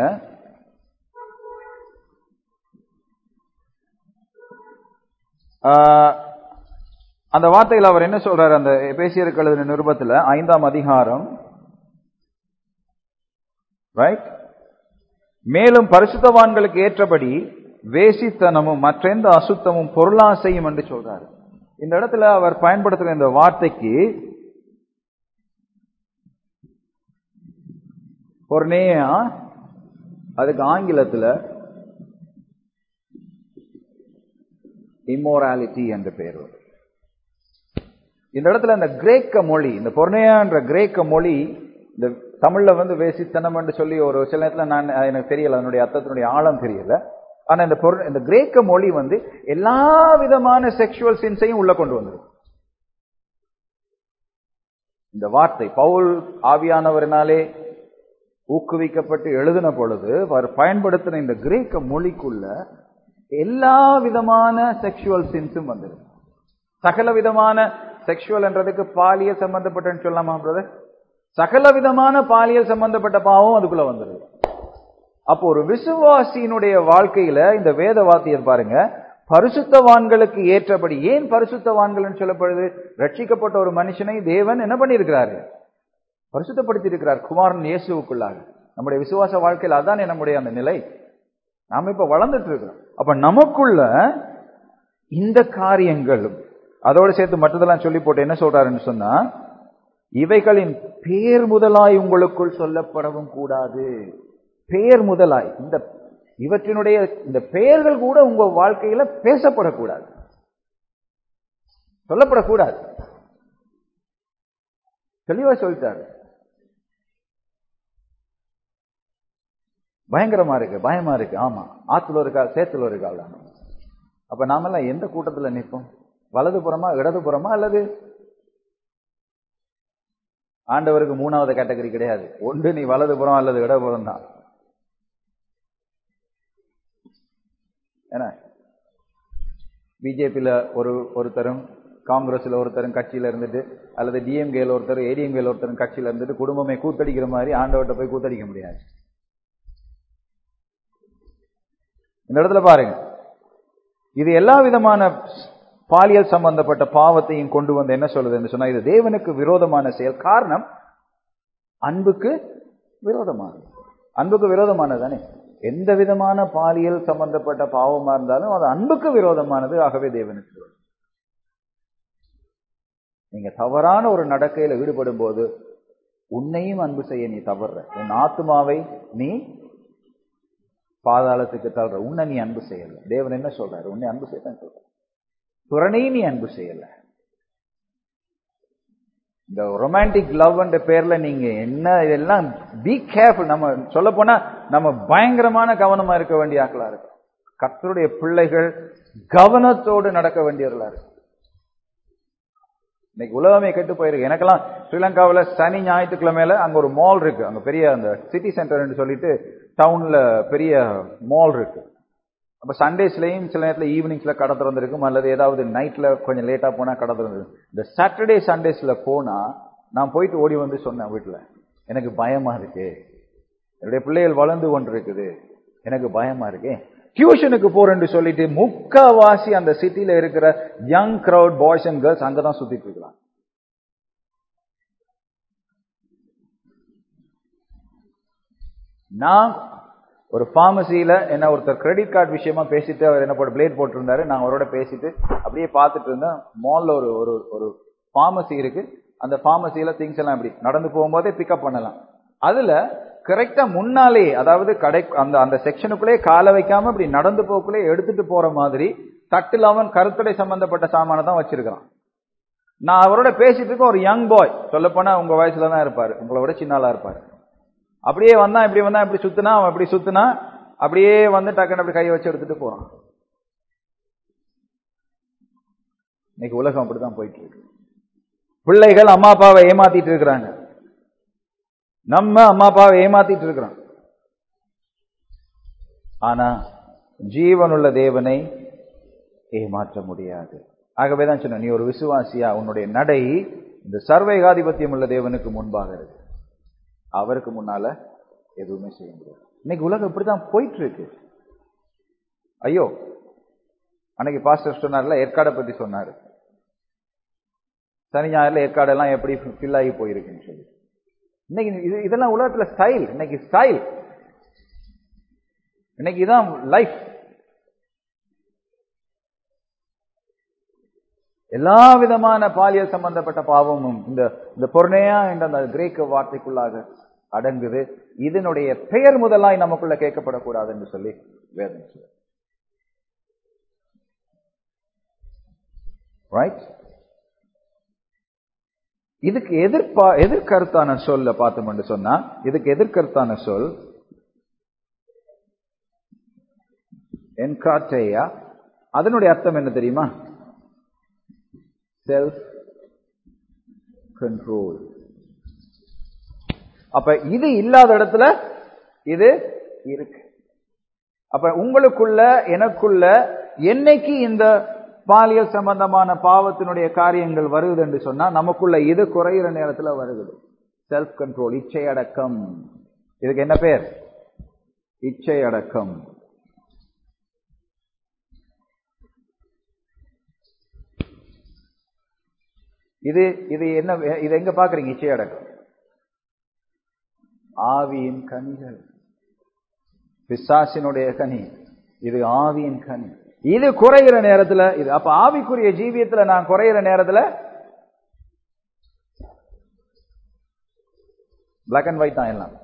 அந்த வார்த்தையில் அவர் என்ன சொல்றாரு அந்த பேசியருக்கு எழுதின நிருபத்தில் ஐந்தாம் அதிகாரம் ரைட் மேலும் பரிசுத்தவான்களுக்கு ஏற்றபடி வேசித்தனமும் மற்றெந்த அசுத்தமும் பொருளாசையும் என்று சொல்றாரு இந்த இடத்துல அவர் பயன்படுத்துகிற இந்த வார்த்தைக்கு பொருனேயா அதுக்கு ஆங்கிலத்தில் இம்மோராலிட்டி என்ற பெயர் வரும் இந்த இடத்துல இந்த கிரேக்க மொழி இந்த பொர்ணையான்ற கிரேக்க மொழி இந்த தமிழ்ல வந்து வேசித்தனம் என்று சொல்லி ஒரு சில நேரத்தில் நான் எனக்கு தெரியல அதனுடைய அர்த்தத்தினுடைய ஆழம் தெரியல ஆனா இந்த பொருள் இந்த கிரேக்க மொழி வந்து எல்லா விதமான செக்ஷுவல் சின்ஸையும் உள்ள கொண்டு வந்துடும் இந்த வார்த்தை பவுல் ஆவியானவரினாலே ஊக்குவிக்கப்பட்டு எழுதின பொழுது அவர் பயன்படுத்தின இந்த கிரேக்க மொழிக்குள்ள எல்லா விதமான செக்ஷுவல் சின்ஸும் வந்துடும் சகல விதமான செக்ஷுவல் என்றதுக்கு பாலியல் சம்பந்தப்பட்டன்னு சொல்லாமா பிரதர் சகல விதமான பாலியல் சம்பந்தப்பட்ட பாவம் அதுக்குள்ள வந்துடுது அப்போ ஒரு விசுவாசியினுடைய வாழ்க்கையில இந்த வேத வாத்தியம் பாருங்க பரிசுத்தவான்களுக்கு ஏற்றபடி ஏன் பரிசுத்தவான்கள் சொல்லப்படுது ரட்சிக்கப்பட்ட ஒரு மனுஷனை தேவன் என்ன பண்ணியிருக்கிறாரு பரிசுத்தப்படுத்தி இருக்கிறார் குமாரன் இயேசுவுக்குள்ளாக நம்முடைய விசுவாச வாழ்க்கையில் அதான் நம்முடைய அந்த நிலை நாம இப்ப வளர்ந்துட்டு இருக்கிறோம் அப்ப நமக்குள்ள இந்த காரியங்களும் அதோடு சேர்த்து மற்றதெல்லாம் சொல்லி போட்டு என்ன சொல்றாருன்னு சொன்னா இவைகளின் பேர் முதலாய் உங்களுக்குள் சொல்லப்படவும் கூடாது பேர் முதலாய் இந்த இவற்றினுடைய இந்த பெயர்கள் கூட உங்க வாழ்க்கையில பேசப்படக்கூடாது சொல்லப்படக்கூடாது தெளிவா சொல்லிட்டாரு பயங்கரமா இருக்கு பயமா இருக்கு ஆமா ஆத்துல ஒரு கால் சேத்துல ஒரு கால் தான் அப்ப நாமெல்லாம் எந்த கூட்டத்துல நிற்போம் வலதுபுறமா இடதுபுறமா அல்லது ஆண்டவருக்கு மூணாவது கேட்டகரி கிடையாது ஒன்று நீ வலதுபுறம் அல்லது இடதுபுறம் தான் என்ன பிஜேபியில ஒரு ஒருத்தரும் காங்கிரஸ்ல ஒருத்தரும் கட்சியில இருந்துட்டு அல்லது டிஎம்கேல ஒருத்தர் ஏடிஎம்கேல ஒருத்தரும் கட்சியில இருந்துட்டு குடும்பமே கூத்தடிக்கிற மாதிரி ஆண்டவர்கிட்ட போய் கூத்தடிக்க முடியாது இந்த இடத்துல பாருங்க இது எல்லா விதமான பாலியல் சம்பந்தப்பட்ட பாவத்தையும் கொண்டு வந்து என்ன சொல்லுதுன்னு சொன்னா இது தேவனுக்கு விரோதமான செயல் காரணம் அன்புக்கு விரோதமானது அன்புக்கு விரோதமானது தானே எந்த விதமான பாலியல் சம்பந்தப்பட்ட பாவமா இருந்தாலும் அது அன்புக்கு விரோதமானது ஆகவே தேவனுக்கு விரோதம் நீங்க தவறான ஒரு நடக்கையில ஈடுபடும் போது உன்னையும் அன்பு செய்ய நீ தவறுற உன் ஆத்மாவை நீ பாதாளத்துக்கு தள்ளுற உன்னை நீ அன்பு செய்யல தேவன் என்ன சொல்றாரு உன்னை அன்பு செய்ய சொல்ற துறனையும் நீ அன்பு செய்யல இந்த ரொமான்டிக் லவ் என்ற பேர்ல நீங்க என்ன இதெல்லாம் பி கேர்ஃபுல் நம்ம சொல்ல போனா நம்ம பயங்கரமான கவனமா இருக்க வேண்டிய ஆக்களா இருக்கும் கர்த்தருடைய பிள்ளைகள் கவனத்தோடு நடக்க வேண்டியவர்களா இருக்கு இன்னைக்கு உலகமே கெட்டு போயிருக்கு எனக்கெல்லாம் ஸ்ரீலங்காவில் சனி ஞாயிற்றுக்கிழமையில அங்க ஒரு மால் இருக்கு அங்க பெரிய அந்த சிட்டி சென்டர்னு சொல்லிட்டு டவுன்ல பெரிய மால் இருக்கு அப்ப சண்டேஸ்லயும் சில நேரத்தில் ஈவினிங்ஸ்ல கடை திறந்திருக்கும் அல்லது ஏதாவது நைட்ல கொஞ்சம் லேட்டா போனா கடை திறந்திருக்கும் இந்த சாட்டர்டே சண்டேஸ்ல போனா நான் போயிட்டு ஓடி வந்து சொன்னேன் வீட்டுல எனக்கு பயமா இருக்கு என்னுடைய பிள்ளைகள் வளர்ந்து கொண்டிருக்குது எனக்கு பயமா இருக்கு டியூஷனுக்கு போறேன்னு சொல்லிட்டு முக்காவாசி அந்த சிட்டில இருக்கிற young crowd boys and girls அங்கதான் சுத்திட்டு இருக்கலாம் நான் ஒரு பார்மசியில என்ன ஒருத்தர் கிரெடிட் கார்டு விஷயமா பேசிட்டு அவர் என்ன போட்டு பிளேட் போட்டிருந்தாரு நான் அவரோட பேசிட்டு அப்படியே பார்த்துட்டு இருந்தேன் மால்ல ஒரு ஒரு ஒரு பார்மசி இருக்கு அந்த பார்மசியில திங்ஸ் எல்லாம் இப்படி நடந்து போகும்போதே பிக்கப் பண்ணலாம் அதுல கரெக்டா முன்னாலே அதாவது கடை அந்த அந்த செக்ஷனுக்குள்ளே காலை வைக்காம இப்படி நடந்து போக்குள்ளே எடுத்துட்டு போற மாதிரி தட்டுல அவன் கருத்தடை சம்பந்தப்பட்ட சாமானை தான் வச்சிருக்கான் நான் அவரோட பேசிட்டு இருக்க ஒரு யங் பாய் சொல்ல போனா உங்க வயசுல தான் இருப்பாரு உங்களை விட சின்னாலா இருப்பாரு அப்படியே வந்தான் இப்படி வந்தான் இப்படி சுத்தினா அவன் இப்படி சுத்தினா அப்படியே வந்து டக்குன்னு அப்படி கையை வச்சு எடுத்துட்டு போறான் இன்னைக்கு உலகம் அப்படிதான் போயிட்டு இருக்கு பிள்ளைகள் அம்மா அப்பாவை ஏமாத்திட்டு இருக்கிறாங்க நம்ம அம்மா அப்பாவை ஏமாத்திட்டு இருக்கிறோம் ஆனா ஜீவனுள்ள தேவனை ஏமாற்ற முடியாது ஆகவேதான் சொன்ன நீ ஒரு விசுவாசியா உன்னுடைய நடை இந்த சர்வேகாதிபத்தியம் உள்ள தேவனுக்கு முன்பாக இருக்கு அவருக்கு முன்னால எதுவுமே செய்ய முடியாது இன்னைக்கு உலகம் இப்படிதான் போயிட்டு இருக்கு ஐயோ அன்னைக்கு பாஸ்டர் சொன்னார்ல ஏற்காடை பத்தி சொன்னாரு சனி ஞாயிறுல ஏற்காடெல்லாம் எப்படி ஃபில் ஆகி போயிருக்குன்னு சொல்லி இன்னைக்கு இது இதெல்லாம் உலகத்துல ஸ்டைல் இன்னைக்கு ஸ்டைல் இன்னைக்கு இதான் லைஃப் எல்லா விதமான பாலியல் சம்பந்தப்பட்ட பாவமும் இந்த இந்த பொருணையா என்ற அந்த கிரேக்க வார்த்தைக்குள்ளாக அடங்குது இதனுடைய பெயர் முதலாய் நமக்குள்ள கேட்கப்படக்கூடாது என்று சொல்லி வேதனை சொல்லுது ரைட் இதுக்கு எதிர்ப்பா எதிர்கருத்தான சொல்ல பார்த்தோம் சொன்னா இதுக்கு எதிர்கருத்தான சொல் என்காட்டையா அதனுடைய அர்த்தம் என்ன தெரியுமா செல்ஃப் கண்ட்ரோல் அப்ப இது இல்லாத இடத்துல இது இருக்கு அப்ப உங்களுக்குள்ள எனக்குள்ள என்னைக்கு இந்த பாலியல் சம்பந்தமான பாவத்தினுடைய காரியங்கள் வருது என்று சொன்னா நமக்குள்ள இது குறையிற நேரத்துல வருகிறது செல்ஃப் கண்ட்ரோல் இச்சை அடக்கம் இதுக்கு என்ன பேர் இச்சை அடக்கம் இது இது என்ன இது எங்க பாக்குறீங்க இச்சை அடக்கம் ஆவியின் கனிகள் பிசாசினுடைய கனி இது ஆவியின் கனி இது குறைகிற நேரத்துல இது அப்ப ஆவிக்குரிய ஜீவியத்துல நான் குறையிற நேரத்துல பிளாக் அண்ட் ஒயிட் தான் எல்லாம்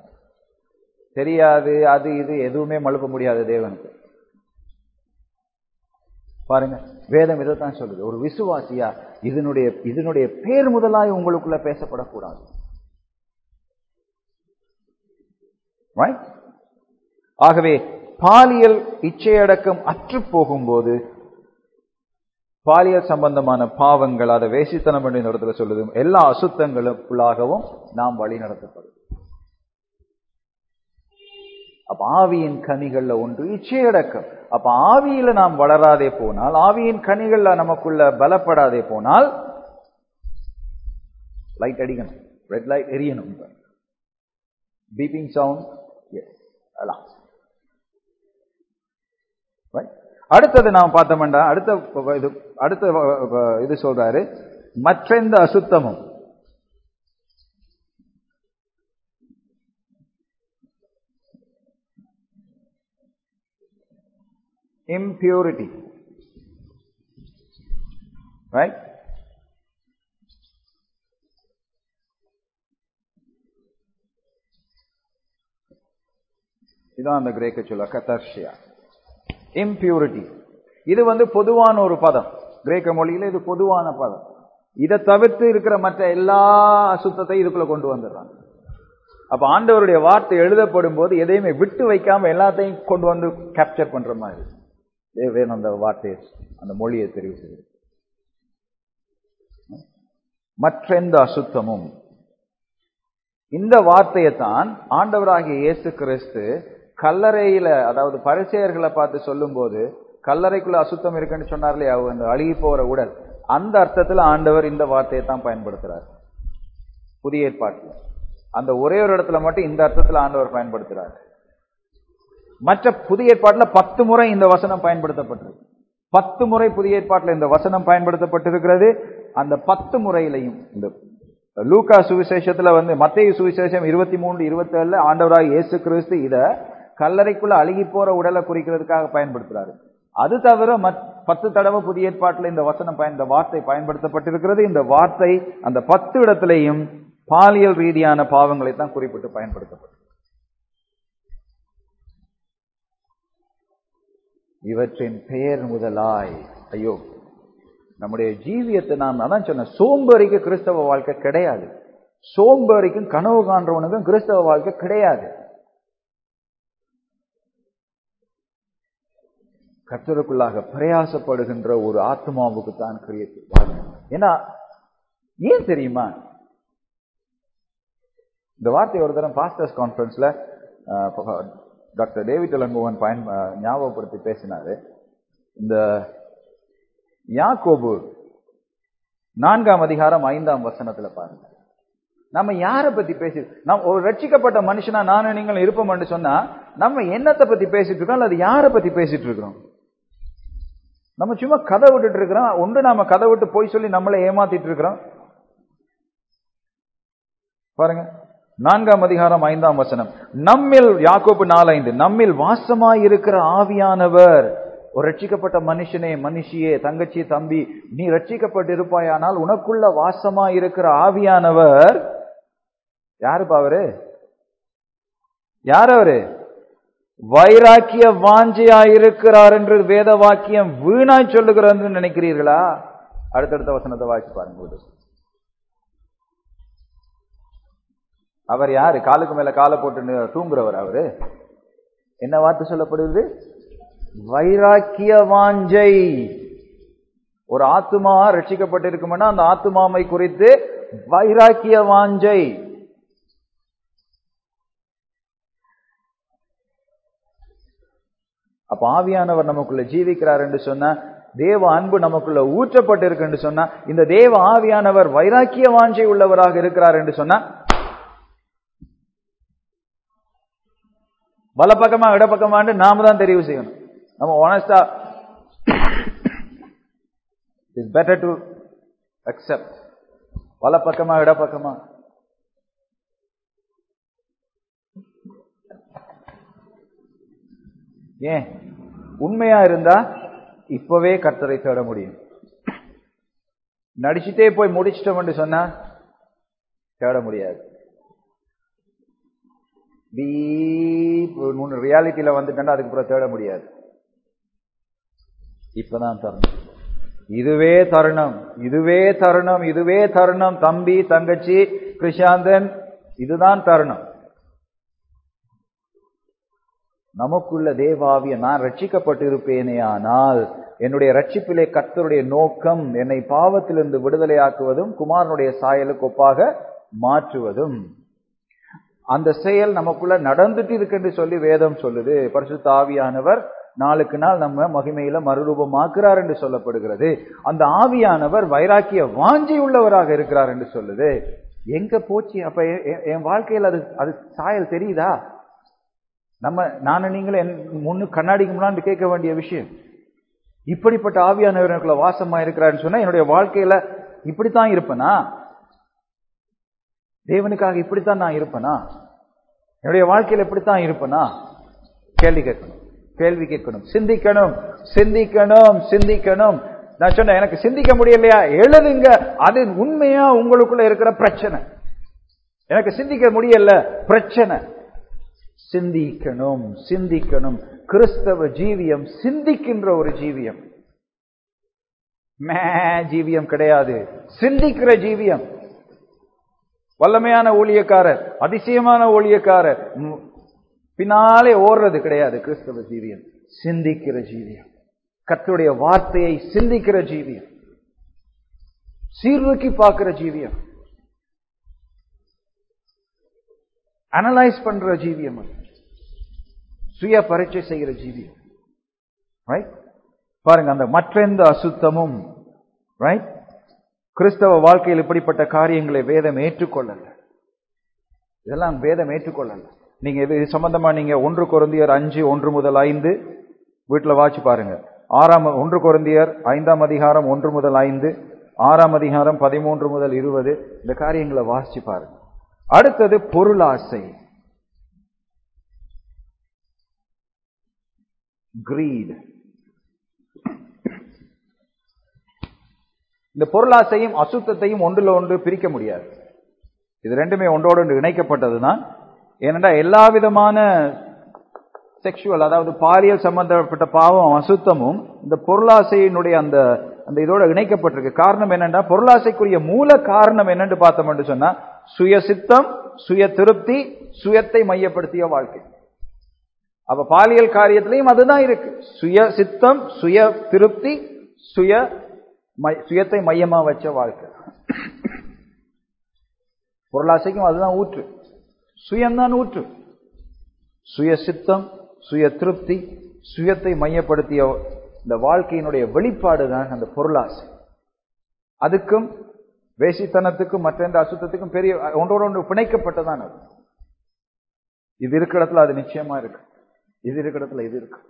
தெரியாது அது இது எதுவுமே மழுப்ப முடியாது தேவனுக்கு பாருங்க வேதம் இதைத்தான் சொல்லுது ஒரு விசுவாசியா இதனுடைய இதனுடைய பேர் முதலாய் உங்களுக்குள்ள பேசப்படக்கூடாது Right? ஆகவே பாலியல் இச்சையடக்கம் அற்று போகும்போது பாலியல் சம்பந்தமான பாவங்கள் அதை வேசித்தனம் என்று இந்த இடத்துல சொல்லுது எல்லா அசுத்தங்களுக்குள்ளாகவும் நாம் வழி நடத்தப்படும் அப்ப ஆவியின் கனிகள்ல ஒன்று இச்சையடக்கம் அப்ப ஆவியில நாம் வளராதே போனால் ஆவியின் கனிகள்ல நமக்குள்ள பலப்படாதே போனால் லைட் அடிக்கணும் ரெட் லைட் எரியணும் பீப்பிங் சவுண்ட் எஸ் அலாம் அடுத்தது நாம் பார்த்தோம்டா அடுத்த இது அடுத்த இது சொல்றாரு மற்றெந்த அசுத்தமும் impurity. Right? இதான் அந்த கிரேக்க சொல்ல கதர்ஷியா இம்பியூரிட்டி இது வந்து பொதுவான ஒரு பதம் கிரேக்க மொழியில இது பொதுவான பதம் இதை தவிர்த்து இருக்கிற மற்ற எல்லா அசுத்தத்தையும் இதுக்குள்ள கொண்டு வந்துடுறாங்க அப்ப ஆண்டவருடைய வார்த்தை எழுதப்படும் போது எதையுமே விட்டு வைக்காம எல்லாத்தையும் கொண்டு வந்து கேப்சர் பண்ற மாதிரி வேணும் அந்த வார்த்தையை அந்த மொழியை தெரிவு செய்து மற்றெந்த அசுத்தமும் இந்த வார்த்தையை தான் ஆண்டவராகிய இயேசு கிறிஸ்து கல்லறையில அதாவது பரிசெயர்களை பார்த்து சொல்லும் போது கல்லறைக்குள்ள அசுத்தம் இருக்குன்னு சொன்னார்லே அந்த அழுகி போற உடல் அந்த அர்த்தத்துல ஆண்டவர் இந்த வார்த்தையை தான் பயன்படுத்துறார் புதிய ஏற்பாட்டில் அந்த ஒரே ஒரு இடத்துல மட்டும் இந்த அர்த்தத்துல ஆண்டவர் பயன்படுத்துறார் மற்ற புதிய ஏற்பாட்டில் பத்து முறை இந்த வசனம் பயன்படுத்தப்பட்டிருக்கு பத்து முறை புதிய ஏற்பாட்டில் இந்த வசனம் பயன்படுத்தப்பட்டிருக்கிறது அந்த பத்து முறையிலையும் இந்த லூகா சுவிசேஷத்துல வந்து மத்திய சுவிசேஷம் இருபத்தி மூன்று இருபத்தி ஏழுல ஆண்டவராக இயேசு கிறிஸ்து இத கல்லறைக்குள்ள அழுகி போற உடலை குறிக்கிறதுக்காக பயன்படுத்துறாரு அது தவிர பத்து தடவை புதிய ஏற்பாட்டில் இந்த வசனம் பயன் இந்த வார்த்தை பயன்படுத்தப்பட்டிருக்கிறது இந்த வார்த்தை அந்த பத்து இடத்திலையும் பாலியல் ரீதியான பாவங்களை தான் குறிப்பிட்டு பயன்படுத்தப்பட்டது இவற்றின் பெயர் முதலாய் ஐயோ நம்முடைய ஜீவியத்தை நாம் அதான் சொன்ன சோம்பேறிக்கு கிறிஸ்தவ வாழ்க்கை கிடையாது சோம்பேறிக்கும் கனவு காண்றவனுக்கும் கிறிஸ்தவ வாழ்க்கை கிடையாது கத்தருக்குள்ளாக பிரயாசப்படுகின்ற ஒரு ஆத்மாவுக்கு தான் கிரியேட்டிவ் ஏன்னா ஏன் தெரியுமா இந்த வார்த்தை ஒரு தரம் பாஸ்டர்ஸ் கான்பரன்ஸ்ல டாக்டர் டேவிட் இளங்கோவன் பயன் ஞாபகப்படுத்தி பேசினாரு இந்த யாக்கோபு நான்காம் அதிகாரம் ஐந்தாம் வசனத்துல பாருங்க நம்ம யாரை பத்தி பேசி நம்ம ஒரு ரட்சிக்கப்பட்ட மனுஷனா நானும் நீங்கள் இருப்போம்னு சொன்னா நம்ம என்னத்தை பத்தி பேசிட்டு இருக்கோம் அல்லது யாரை பத்தி பேசிட்டு இருக்கிறோம் நம்ம சும்மா கதை விட்டுட்டு இருக்கிறோம் ஒன்று நாம கதை விட்டு போய் சொல்லி நம்மளை ஏமாத்திட்டு இருக்கிறோம் பாருங்க நான்காம் அதிகாரம் ஐந்தாம் வசனம் நம்மில் யாக்கோப்பு நாலைந்து நம்மில் வாசமாய் இருக்கிற ஆவியானவர் ஒரு ரட்சிக்கப்பட்ட மனுஷனே மனுஷியே தங்கச்சி தம்பி நீ ரட்சிக்கப்பட்டு இருப்பாயானால் உனக்குள்ள வாசமா இருக்கிற ஆவியானவர் யாருப்பா அவரு யார் அவரு வைராக்கிய வாஞ்சியா இருக்கிறார் என்று வேத வாக்கியம் வீணாய் சொல்லுகிறார் நினைக்கிறீர்களா அடுத்தடுத்த வசனத்தை வாசிச்சு பாருங்க அவர் யாரு காலுக்கு மேல காலை போட்டு தூங்குறவர் அவரு என்ன வார்த்தை சொல்லப்படுது வைராக்கிய வாஞ்சை ஒரு ஆத்மா ரட்சிக்கப்பட்டிருக்கும்னா அந்த ஆத்மாவை குறித்து வைராக்கிய வாஞ்சை அப்ப ஆவியானவர் நமக்குள்ள ஜீவிக்கிறார் என்று சொன்னா தேவ அன்பு நமக்குள்ள ஊற்றப்பட்டிருக்கு என்று சொன்னா இந்த தேவ ஆவியானவர் வைராக்கிய வாஞ்சை உள்ளவராக இருக்கிறார் என்று சொன்னா வலப்பக்கமா இடப்பக்கமான்னு நாம தான் தெரிவு செய்யணும் நம்ம ஒனஸ்டா இட்ஸ் பெட்டர் டு அக்செப்ட் வலப்பக்கமா இடப்பக்கமா ஏன் உண்மையா இருந்தா இப்பவே கர்த்தரை தேட முடியும் நடிச்சுட்டே போய் முடிச்சிட்டோம்னு சொன்னா தேட முடியாது டீப் ரியாலிட்டியில வந்துட்டா அதுக்கு அப்புறம் தேட முடியாது இப்பதான் தருணம் இதுவே தருணம் இதுவே தருணம் இதுவே தருணம் தம்பி தங்கச்சி கிருஷாந்தன் இதுதான் தருணம் நமக்குள்ள தேவாவிய நான் ரட்சிக்கப்பட்டிருப்பேனே ஆனால் என்னுடைய ரட்சிப்பிலே கர்த்தருடைய நோக்கம் என்னை பாவத்திலிருந்து விடுதலையாக்குவதும் குமாரனுடைய சாயலுக்கு ஒப்பாக மாற்றுவதும் அந்த செயல் நமக்குள்ள நடந்துட்டு இருக்குன்னு சொல்லி வேதம் சொல்லுது பரிசுத்த ஆவியானவர் நாளுக்கு நாள் நம்ம மகிமையில மறுரூபமாக்குறார் என்று சொல்லப்படுகிறது அந்த ஆவியானவர் வைராக்கிய வாஞ்சி உள்ளவராக இருக்கிறார் என்று சொல்லுது எங்க போச்சு அப்ப எ- எ- என் வாழ்க்கையில் அது அது சாயல் தெரியுதா நம்ம நானும் நீங்களும் என் முன்னு கண்ணாடிக்கு முன்னாடி கேட்க வேண்டிய விஷயம் இப்படிப்பட்ட ஆவியானவர் எனக்குள்ள வாசமா இருக்கிறாருன்னு சொன்னா என்னுடைய வாழ்க்கையில இப்படித்தான் இருப்பேனா தேவனுக்காக இப்படித்தான் நான் இருப்பேனா என்னுடைய வாழ்க்கையில இப்படித்தான் இருப்பேனா கேள்வி கேட்கணும் கேள்வி கேட்கணும் சிந்திக்கணும் சிந்திக்கணும் சிந்திக்கணும் நான் சொன்னேன் எனக்கு சிந்திக்க முடியலையா எழுதுங்க அது உண்மையா உங்களுக்குள்ள இருக்கிற பிரச்சனை எனக்கு சிந்திக்க முடியல பிரச்சனை சிந்திக்கணும் சிந்திக்கணும் கிறிஸ்தவ ஜீவியம் சிந்திக்கின்ற ஒரு ஜீவியம் மே ஜீவியம் கிடையாது சிந்திக்கிற ஜீவியம் வல்லமையான ஊழியக்காரர் அதிசயமான ஊழியக்காரர் ம், பின்னாலே ஓடுறது கிடையாது கிறிஸ்தவ ஜீவியம் சிந்திக்கிற ஜீவியம் கர்த்தருடைய வார்த்தையை சிந்திக்கிற ஜீவியம் சீர்தூக்கி பார்க்கிற ஜீவியம் அனலைஸ் பண்ற ஜீவியம் அது சுய பரீட்சை செய்கிற ஜீவியம் ரைட் பாருங்க அந்த மற்ற எந்த அசுத்தமும் ரைட் கிறிஸ்தவ வாழ்க்கையில் இப்படிப்பட்ட காரியங்களை வேதம் ஏற்றுக்கொள்ளல இதெல்லாம் வேதம் ஏற்றுக்கொள்ளல நீங்க இது சம்பந்தமா நீங்க ஒன்று கொருந்தியர் அஞ்சு ஒன்று முதல் ஐந்து வீட்டுல வாட்சி பாருங்க ஆறாம் ஒன்று கொருந்தியர் ஐந்தாம் அதிகாரம் ஒன்று முதல் ஐந்து ஆறாம் அதிகாரம் பதிமூன்று முதல் இருபது இந்த காரியங்களை வாசிச்சு பாருங்க அடுத்தது பொருளாசை கிரீட் இந்த பொருளாசையும் அசுத்தத்தையும் ஒன்றுல ஒன்று பிரிக்க முடியாது இது ரெண்டுமே ஒன்றோடு ஒன்று இணைக்கப்பட்டதுதான் ஏனென்றா எல்லா விதமான செக்ஷுவல் அதாவது பாலியல் சம்பந்தப்பட்ட பாவம் அசுத்தமும் இந்த பொருளாசையினுடைய அந்த அந்த இதோட இணைக்கப்பட்டிருக்கு காரணம் என்னன்னா பொருளாசைக்குரிய மூல காரணம் என்னன்னு பார்த்தோம்னு சொன்னா சுய சித்தம் சுய திருப்தி சுயத்தை மையப்படுத்திய வாழ்க்கை அப்ப பாலியல் காரியத்திலையும் அதுதான் இருக்கு சுய சித்தம் சுய திருப்தி சுய மை- சுயத்தை மையமா வச்ச வாழ்க்கை பொருளாசைக்கும் அதுதான் ஊற்று சுயம்தான் ஊற்று சுய சித்தம் சுய திருப்தி சுயத்தை மையப்படுத்திய இந்த வாழ்க்கையினுடைய வெளிப்பாடு தான் அந்த பொருளாசை அதுக்கும் வேசித்தனத்துக்கும் மற்ற எந்த அசுத்தத்துக்கும் பெரிய ஒன்றோடு ஒன்று பிணைக்கப்பட்டதான் அது இது இருக்கிற இடத்துல அது நிச்சயமா இருக்கு இது இருக்கிற இடத்துல இது இருக்கு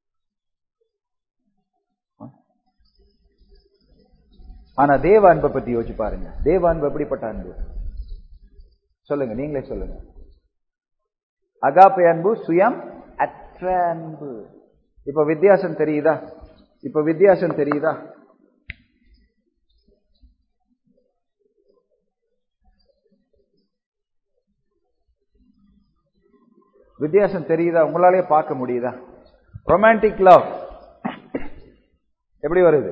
ஆனா தேவ அன்பை பத்தி யோசிச்சு பாருங்க தேவ அன்பு எப்படிப்பட்ட அன்பு சொல்லுங்க நீங்களே சொல்லுங்க அகாப்பை அன்பு சுயம் அற்ற அன்பு இப்ப வித்தியாசம் தெரியுதா இப்ப வித்தியாசம் தெரியுதா வித்தியாசம் தெரியுதா உங்களாலே பார்க்க முடியுதா ரொமான்டிக் லவ் எப்படி வருது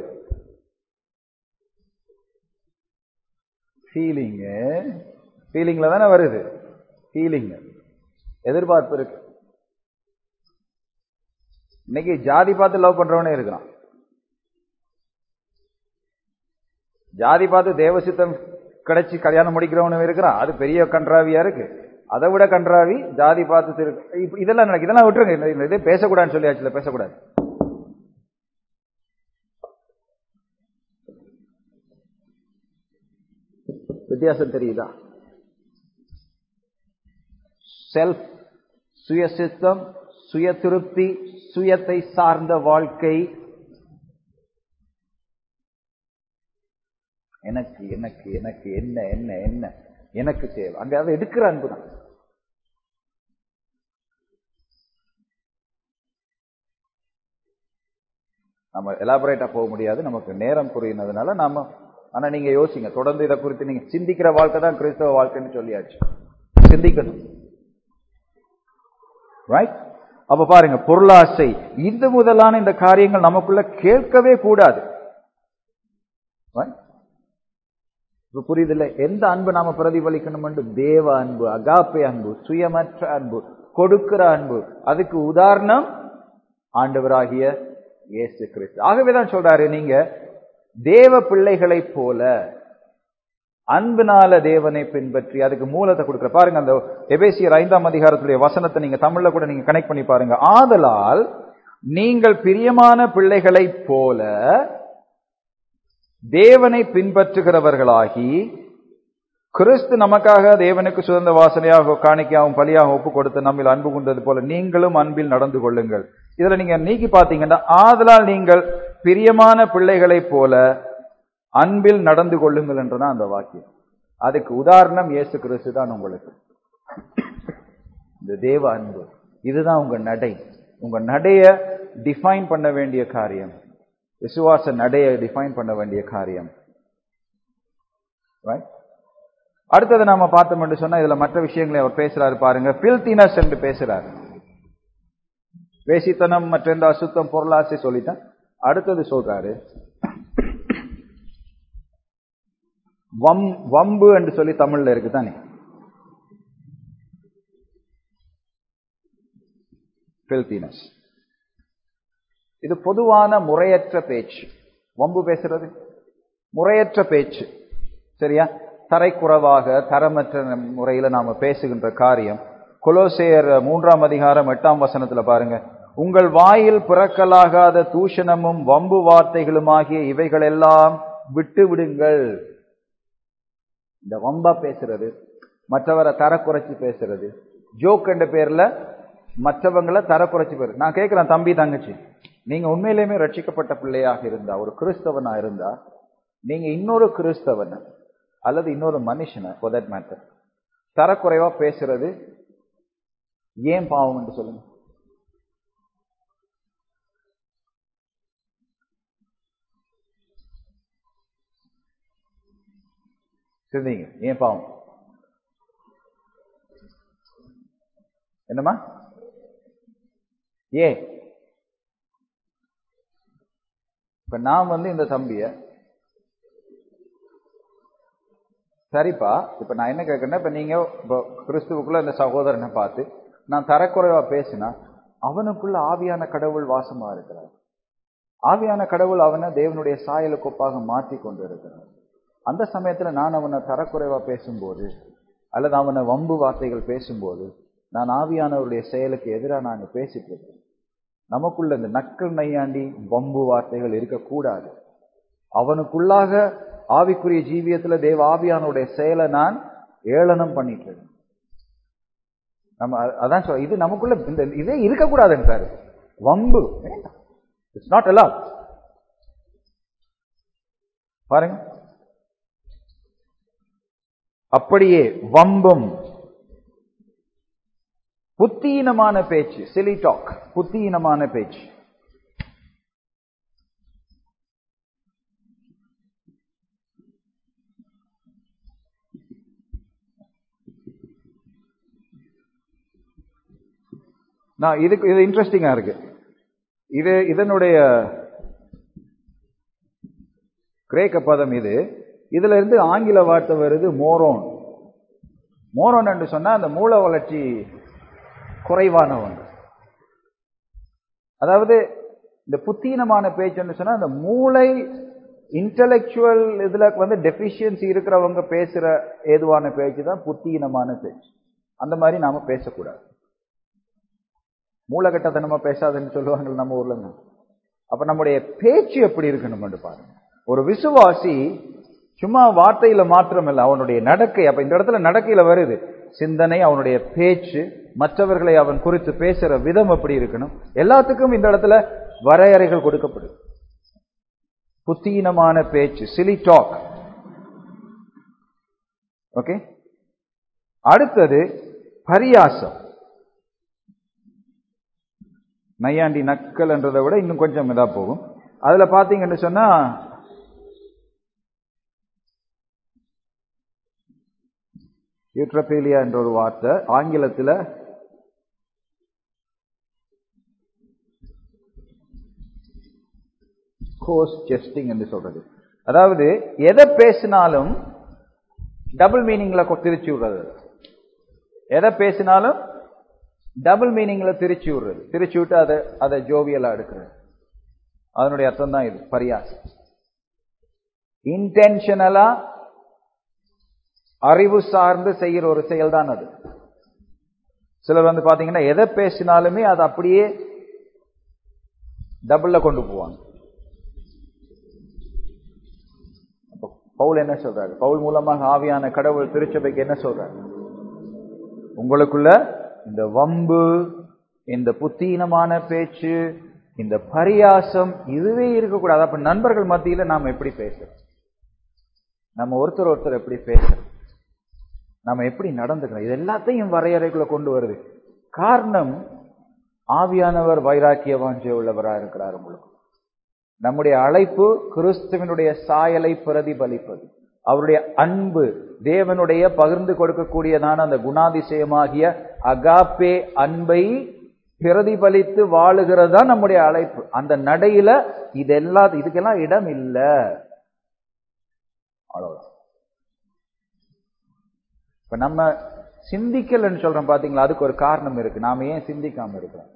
ஃபீலிங்கு ஃபீலிங்ல தானே வருது ஃபீலிங் எதிர்பார்ப்பு இருக்கு இன்னைக்கு ஜாதி பார்த்து லவ் பண்றவனே இருக்கிறான் ஜாதி பார்த்து தேவசித்தம் கிடைச்சி கல்யாணம் முடிக்கிறவனும் இருக்கிறான் அது பெரிய கன்றாவியா இருக்கு அதை விட கன்றாவி ஜாதி பார்த்து திரு இப்ப இதெல்லாம் நடக்கு இதெல்லாம் விட்டுருங்க இந்த- இந்த இதே பேசக்கூடாதுன்னு சொல்லியாச்சுல பேசக்கூடாது வித்தியாசம் தெரியுதா செல்ஃப் சுயசித்தம் சுய திருப்தி சுயத்தை சார்ந்த வாழ்க்கை எனக்கு எனக்கு எனக்கு என்ன என்ன என்ன எனக்கு தேவை அங்க அதை எடுக்கிற அன்பு தான் நம்ம எலாபரேட்டா போக முடியாது நமக்கு நேரம் புரியினதுனால நாம ஆனா நீங்க யோசிங்க தொடர்ந்து இதை குறித்து நீங்க சிந்திக்கிற வாழ்க்கை தான் கிறிஸ்தவ வாழ்க்கைன்னு சொல்லியாச்சு சிந்திக்கணும் ரைட் அப்ப பாருங்க பொருளாசை இது முதலான இந்த காரியங்கள் நமக்குள்ள கேட்கவே கூடாது Right? இப்ப புரியுதில்ல எந்த அன்பு நாம பிரதிபலிக்கணும் என்று தேவ அன்பு அகாப்பே அன்பு சுயமற்ற அன்பு கொடுக்கிற அன்பு அதுக்கு உதாரணம் ஆண்டவராகிய இயேசு கிறிஸ்து ஆகவேதான் சொல்றாரு நீங்க தேவ பிள்ளைகளைப் போல அன்பினால தேவனை பின்பற்றி அதுக்கு மூலத்தை கொடுக்கிற பாருங்க அந்த எபேசியர் ஐந்தாம் அதிகாரத்துடைய வசனத்தை நீங்க தமிழ்ல கூட நீங்க கனெக்ட் பண்ணி பாருங்க ஆதலால் நீங்கள் பிரியமான பிள்ளைகளைப் போல தேவனை பின்பற்றுகிறவர்களாகி கிறிஸ்து நமக்காக தேவனுக்கு சுதந்திர வாசனையாக காணிக்கையாகவும் பலியாக ஒப்பு கொடுத்து நம்மில் அன்பு கொண்டது போல நீங்களும் அன்பில் நடந்து கொள்ளுங்கள் இதுல நீங்க நீக்கி பாத்தீங்கன்னா ஆதலால் நீங்கள் பிரியமான பிள்ளைகளைப் போல அன்பில் நடந்து கொள்ளுங்கள் என்றுதான் அந்த வாக்கியம் அதுக்கு உதாரணம் இயேசு கிறிஸ்து தான் உங்களுக்கு இந்த தேவ அன்பு இதுதான் உங்க நடை உங்க நடைய டிஃபைன் பண்ண வேண்டிய காரியம் விசுவாச நடைய டிஃபைன் பண்ண வேண்டிய காரியம் Right? அடுத்தது நாம பார்த்தோம் என்று சொன்னா இதுல மற்ற விஷயங்களை அவர் பேசுறாரு பாருங்க பில்தினஸ் என்று பேசுறாரு வேசித்தனம் மற்ற எந்த அசுத்தம் பொருளாசை சொல்லிட்டேன் அடுத்தது சொல்றாரு வம் வம்பு என்று சொல்லி தமிழ்ல இருக்கு தானே பில்தினஸ் இது பொதுவான முறையற்ற பேச்சு வம்பு பேசுறது முறையற்ற பேச்சு சரியா தரைக்குறவாக தரமற்ற முறையில நாம பேசுகின்ற காரியம் கொலோசேயர் மூன்றாம் அதிகாரம் எட்டாம் வசனத்துல பாருங்க உங்கள் வாயில் பிறக்கலாகாத தூஷணமும் வம்பு வார்த்தைகளுமாகிய இவைகளெல்லாம் விட்டு விடுங்கள் இந்த வம்பா பேசுறது மற்றவரை தரக்குறைச்சி பேசுறது ஜோக் என்ற பேர்ல மற்றவங்களை தரக்குறைச்சி பேரு நான் கேட்கிறேன் தம்பி தங்கச்சி நீங்க உண்மையிலுமே ரட்சிக்கப்பட்ட பிள்ளையாக இருந்தா ஒரு கிறிஸ்தவனா இருந்தா நீங்க இன்னொரு கிறிஸ்தவனை அல்லது இன்னொரு மனுஷனை for that matter தரக்குறைவா பேசுறது ஏன் பாவம் என்று சொல்லுங்க சிந்திங்க ஏன் பாவம் என்னம்மா ஏ இப்ப நான் வந்து இந்த தம்பிய சரிப்பா இப்ப நான் என்ன கேட்கறேன்னா இப்ப நீங்க இப்போ கிறிஸ்துவுக்குள்ள இந்த சகோதரனை பார்த்து நான் தரக்குறைவா பேசினா அவனுக்குள்ள ஆவியான கடவுள் வாசமா இருக்கிறார் ஆவியான கடவுள் அவனை தேவனுடைய சாயலுக்கு ஒப்பாக மாற்றி கொண்டு இருக்கிறார் அந்த சமயத்துல நான் அவனை தரக்குறைவா பேசும்போது அல்லது அவனை வம்பு வார்த்தைகள் பேசும்போது நான் ஆவியானவருடைய செயலுக்கு எதிராக நாங்க பேசிட்டு இருக்கோம் நமக்குள்ள இந்த நக்கல் நையாண்டி வம்பு வார்த்தைகள் இருக்கக்கூடாது அவனுக்குள்ளாக ஆவிக்குரிய ஜீவியத்துல தேவ ஆவியானுடைய செயலை நான் ஏளனம் பண்ணிட்டு இருக்கேன் நம்ம அ- அதான் சொல்ல இது நமக்குள்ள இந்த இதே இருக்கக்கூடாதுன்னு சார் வம்பு இட்ஸ் நாட் allowed பாருங்க அப்படியே வம்பும் புத்தீனமான பேச்சு சிலி டாக் புத்தீனமான பேச்சு நான் இதுக்கு இது இன்ட்ரெஸ்டிங்கா இருக்கு இது இதனுடைய கிரேக்க பதம் இது இதுல இருந்து ஆங்கில வார்த்தை வருது மோரோன் மோரோன் என்று சொன்னா அந்த மூல வளர்ச்சி குறைவானவன் அதாவது இந்த புத்தீனமான பேச்சுன்னு சொன்னா அந்த மூளை இன்டலெக்சுவல் இதுல வந்து டெபிஷியன்சி இருக்கிறவங்க பேசுற ஏதுவான பேச்சு தான் புத்தீனமான பேச்சு அந்த மாதிரி நாம பேசக்கூடாது மூலகட்டத்தனமா பேசாதுன்னு சொல்லுவாங்க நம்ம ஊர்ல இருந்து. அப்ப நம்முடைய பேச்சு எப்படி இருக்கணும் பாருங்க ஒரு விசுவாசி சும்மா வார்த்தையில மாத்திரம் இல்ல அவனுடைய நடக்கை அப்ப இந்த இடத்துல நடக்கையில வருது சிந்தனை அவனுடைய பேச்சு மற்றவர்களை அவன் குறித்து பேசுற விதம் எப்படி இருக்கணும் எல்லாத்துக்கும் இந்த இடத்துல வரையறைகள் கொடுக்கப்படுது புத்தீனமான பேச்சு சிலி டாக் ஓகே அடுத்தது பரியாசம் நையாண்டி நக்கல் என்றதை விட இன்னும் கொஞ்சம் இதா போகும் அதுல பாத்தீங்கன்னு சொன்னா யூட்ரபீலியா என்ற ஒரு வார்த்தை ஆங்கிலத்துல கோர்ஸ் ஜெஸ்டிங் என்று சொல்றது அதாவது எதை பேசினாலும் டபுள் மீனிங்ல திருச்சி விடுறது எதை பேசினாலும் டபுள் மீனிங்ல திருச்சி விடுறது திருச்சி விட்டு அதை அதை ஜோவியலா எடுக்கிறது அதனுடைய அர்த்தம் தான் இது பரியாசம் இன்டென்ஷனலா அறிவு சார்ந்து செய்கிற ஒரு செயல் தான் அது சிலர் வந்து பாத்தீங்கன்னா எதை பேசினாலுமே அது அப்படியே டபுள்ல கொண்டு போவாங்க பவுல் என்ன சொல்றாரு பவுல் மூலமாக ஆவியான கடவுள் திருச்சபைக்கு என்ன சொல்றாரு உங்களுக்குள்ள இந்த வம்பு இந்த புத்தீனமான பேச்சு இந்த பரியாசம் இதுவே இருக்கக்கூடாது அப்ப நண்பர்கள் மத்தியில நாம எப்படி பேசுறோம் நம்ம ஒருத்தர் ஒருத்தர் எப்படி பேசுறோம் நம்ம எப்படி நடந்துக்கிறோம் இது எல்லாத்தையும் வரையறைக்குள்ள கொண்டு வருது காரணம் ஆவியானவர் வைராக்கிய வாஞ்சிய உள்ளவரா இருக்கிறார் உங்களுக்கு நம்முடைய அழைப்பு கிறிஸ்துவனுடைய சாயலை பிரதிபலிப்பது அவருடைய அன்பு தேவனுடைய பகிர்ந்து கொடுக்கக்கூடியதான அந்த குணாதிசயமாகிய அகாப்பே அன்பை பிரதிபலித்து வாழுகிறது தான் நம்முடைய அழைப்பு அந்த நடையில இதெல்லாம் இதுக்கெல்லாம் இடம் இல்லை அவ்வளவுதான் இப்ப நம்ம சிந்திக்கலன்னு சொல்றோம் பாத்தீங்களா அதுக்கு ஒரு காரணம் இருக்கு நாம ஏன் சிந்திக்காம இருக்கிறோம்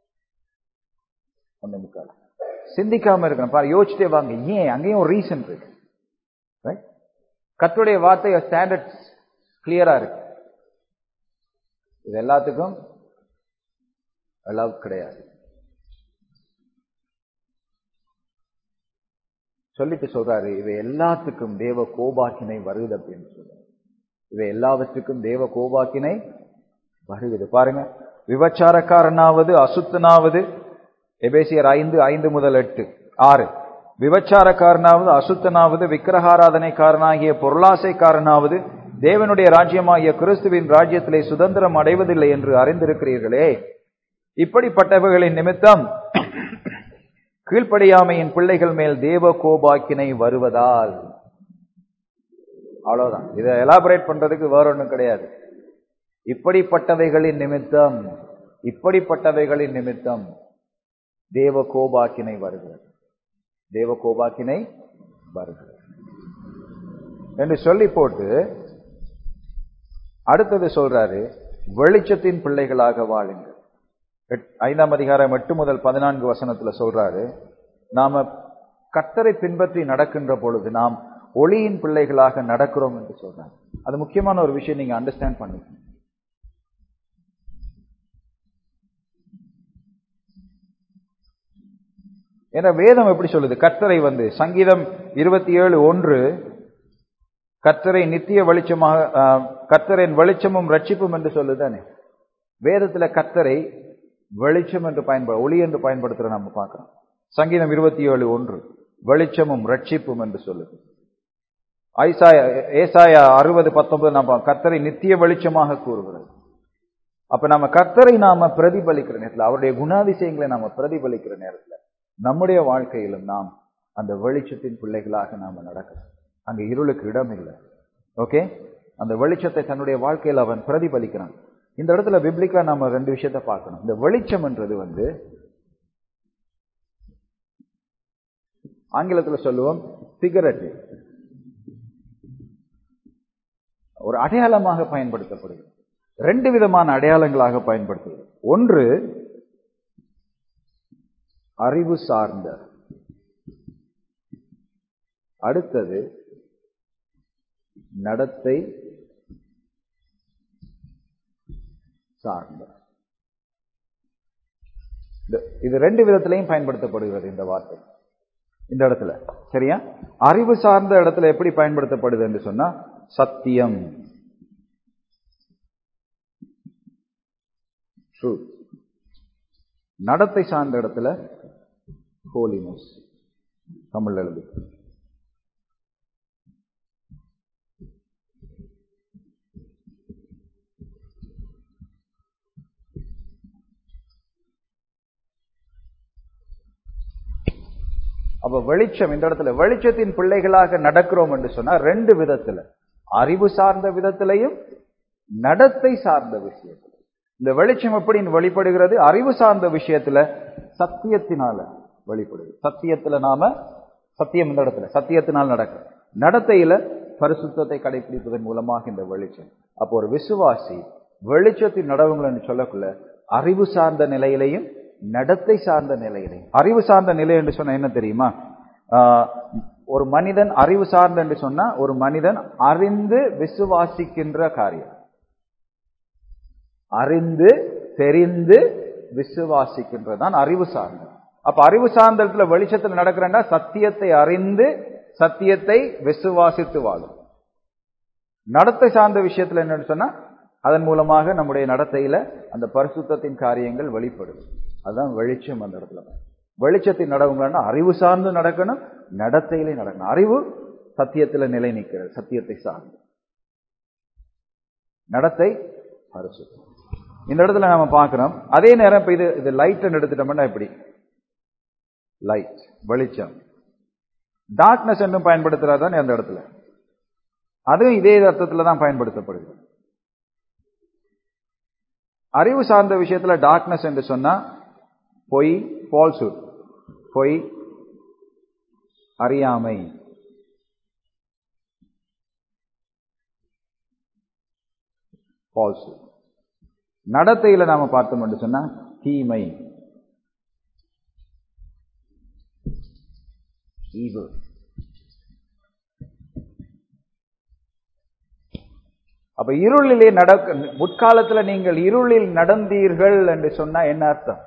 ஒண்ணு முக்கால் சிந்திக்காம இருக்கிறோம் பாரு யோசிச்சுட்டே வாங்க ஏன் அங்கேயும் ஒரு ரீசன் இருக்கு கத்துடைய வார்த்தை ஸ்டாண்டர்ட்ஸ் கிளியரா இருக்கு இது எல்லாத்துக்கும் அலவ் கிடையாது சொல்லிட்டு சொல்றாரு இவை எல்லாத்துக்கும் தேவ கோபாக்கினை வருது அப்படின்னு சொல்றாரு இவை எல்லாவற்றுக்கும் தேவ கோபாக்கினை வருகிறது பாருங்க விபச்சாரக்காரனாவது அசுத்தனாவது எபேசியர் ஐந்து ஐந்து முதல் எட்டு ஆறு விபச்சாரக்காரனாவது அசுத்தனாவது விக்கிரகாராதனைக்காரனாகிய பொருளாசைக்காரனாவது தேவனுடைய ராஜ்யமாகிய கிறிஸ்துவின் ராஜ்யத்திலே சுதந்திரம் அடைவதில்லை என்று அறிந்திருக்கிறீர்களே இப்படிப்பட்டவர்களின் நிமித்தம் கீழ்ப்படியாமையின் பிள்ளைகள் மேல் தேவ கோபாக்கினை வருவதால் அவ்வளவுதான் இதை எலாபரேட் பண்றதுக்கு வேற ஒன்றும் கிடையாது இப்படிப்பட்டவைகளின் நிமித்தம் இப்படிப்பட்டவைகளின் நிமித்தம் தேவ கோபாக்கினை வருகிறது தேவ கோபாக்கினை வருகிறது என்று சொல்லி போட்டு அடுத்தது சொல்றாரு வெளிச்சத்தின் பிள்ளைகளாக வாழுங்கள் ஐந்தாம் அதிகாரம் எட்டு முதல் பதினான்கு வசனத்துல சொல்றாரு நாம கத்தரை பின்பற்றி நடக்கின்ற பொழுது நாம் ஒளியின் பிள்ளைகளாக நடக்கிறோம் என்று சொல்றாங்க அது முக்கியமான ஒரு விஷயம் நீங்க அண்டர்ஸ்டாண்ட் பண்ணிக்கணும் ஏன்னா வேதம் எப்படி சொல்லுது கத்தரை வந்து சங்கீதம் இருபத்தி ஏழு ஒன்று கத்தரை நித்திய வெளிச்சமாக கத்தரின் வெளிச்சமும் ரட்சிப்பும் என்று சொல்லுதானே வேதத்துல கத்தரை வெளிச்சம் என்று பயன்பட ஒளி என்று பயன்படுத்துற நம்ம பார்க்கிறோம் சங்கீதம் இருபத்தி ஏழு ஒன்று வெளிச்சமும் ரட்சிப்பும் என்று சொல்லுது ஐசாயா ஏசாயா அறுபது பத்தொன்பது நம்ம கத்தரை நித்திய வெளிச்சமாக கூறுகிறது அப்ப நம்ம கத்தரை நாம பிரதிபலிக்கிற நேரத்தில் அவருடைய குணாதிசயங்களை நாம பிரதிபலிக்கிற நேரத்தில் நம்முடைய வாழ்க்கையிலும் நாம் அந்த வெளிச்சத்தின் பிள்ளைகளாக நாம நடக்கிறோம் அங்க இருளுக்கு இடம் இல்லை ஓகே அந்த வெளிச்சத்தை தன்னுடைய வாழ்க்கையில் அவன் பிரதிபலிக்கிறான் இந்த இடத்துல பிப்ளிக்கா நாம ரெண்டு விஷயத்த பார்க்கணும் இந்த வெளிச்சம்ன்றது வந்து ஆங்கிலத்தில் சொல்லுவோம் சிகரெட்டு ஒரு அடையாளமாக பயன்படுத்தப்படுகிறது ரெண்டு விதமான அடையாளங்களாக பயன்படுத்துகிறது ஒன்று அறிவு சார்ந்த அடுத்தது நடத்தை சார்ந்த இது ரெண்டு விதத்திலையும் பயன்படுத்தப்படுகிறது இந்த வார்த்தை இந்த இடத்துல சரியா அறிவு சார்ந்த இடத்துல எப்படி பயன்படுத்தப்படுது என்று சொன்னா சத்தியம் ட்ரூத் நடத்தை சார்ந்த இடத்துல ஹோலினஸ் தமிழ் எழுது அப்ப வெளிச்சம் இந்த இடத்துல வெளிச்சத்தின் பிள்ளைகளாக நடக்கிறோம் என்று சொன்னா ரெண்டு விதத்துல அறிவு சார்ந்த விதத்திலையும் நடத்தை சார்ந்த விஷயத்துல இந்த வெளிச்சம் எப்படி வெளிப்படுகிறது அறிவு சார்ந்த விஷயத்துல சத்தியத்தினால வெளிப்படுது சத்தியத்துல நாம சத்தியம் இந்த இடத்துல சத்தியத்தினால் நடக்கும் நடத்தையில பரிசுத்தத்தை கடைபிடிப்பதன் மூலமாக இந்த வெளிச்சம் அப்போ ஒரு விசுவாசி வெளிச்சத்தின் நடவுங்கள் என்று சொல்லக்குள்ள அறிவு சார்ந்த நிலையிலையும் நடத்தை சார்ந்த நிலையிலையும் அறிவு சார்ந்த நிலை என்று சொன்னா என்ன தெரியுமா ஆஹ், ஒரு மனிதன் அறிவு சார்ந்த என்று சொன்னா ஒரு மனிதன் அறிந்து விசுவாசிக்கின்ற காரியம் அறிந்து தெரிந்து விசுவாசிக்கின்றதுதான் அறிவு சார்ந்த அப்ப அறிவு சார்ந்த இடத்துல வெளிச்சத்தில் நடக்கிறேன்னா சத்தியத்தை அறிந்து சத்தியத்தை விசுவாசித்து வாழும் நடத்தை சார்ந்த விஷயத்துல என்னன்னு சொன்னா அதன் மூலமாக நம்முடைய நடத்தையில அந்த பரிசுத்தத்தின் காரியங்கள் வெளிப்படுது அதுதான் வெளிச்சம் அந்த இடத்துல வெளிச்சத்தின் நடவுங்கன்னா அறிவு சார்ந்து நடக்கணும் நடத்தையிலே நடக்கணும் அறிவு சத்தியத்துல நிலை நிற்கிறது சத்தியத்தை சார்ந்து நடத்தை பரிசுத்தம் இந்த இடத்துல நாம பார்க்கிறோம் அதே நேரம் இப்ப இது இது லைட் எடுத்துட்டோம்னா எப்படி லைட் வெளிச்சம் டார்க்னஸ் என்றும் பயன்படுத்துறாதான் அந்த இடத்துல அதுவும் இதே அர்த்தத்துல தான் பயன்படுத்தப்படுது அறிவு சார்ந்த விஷயத்துல டார்க்னஸ் என்று சொன்னா பொய் ஃபால்ஸ்ஹுட் பொய் அறியாமை ஃபால்ஸ்ஹுட் நடத்தையில நாம பார்த்தோம் என்று சொன்னா தீமை evil அப்ப இருளிலே நடக்க முற்காலத்துல நீங்கள் இருளில் நடந்தீர்கள் என்று சொன்னா என்ன அர்த்தம்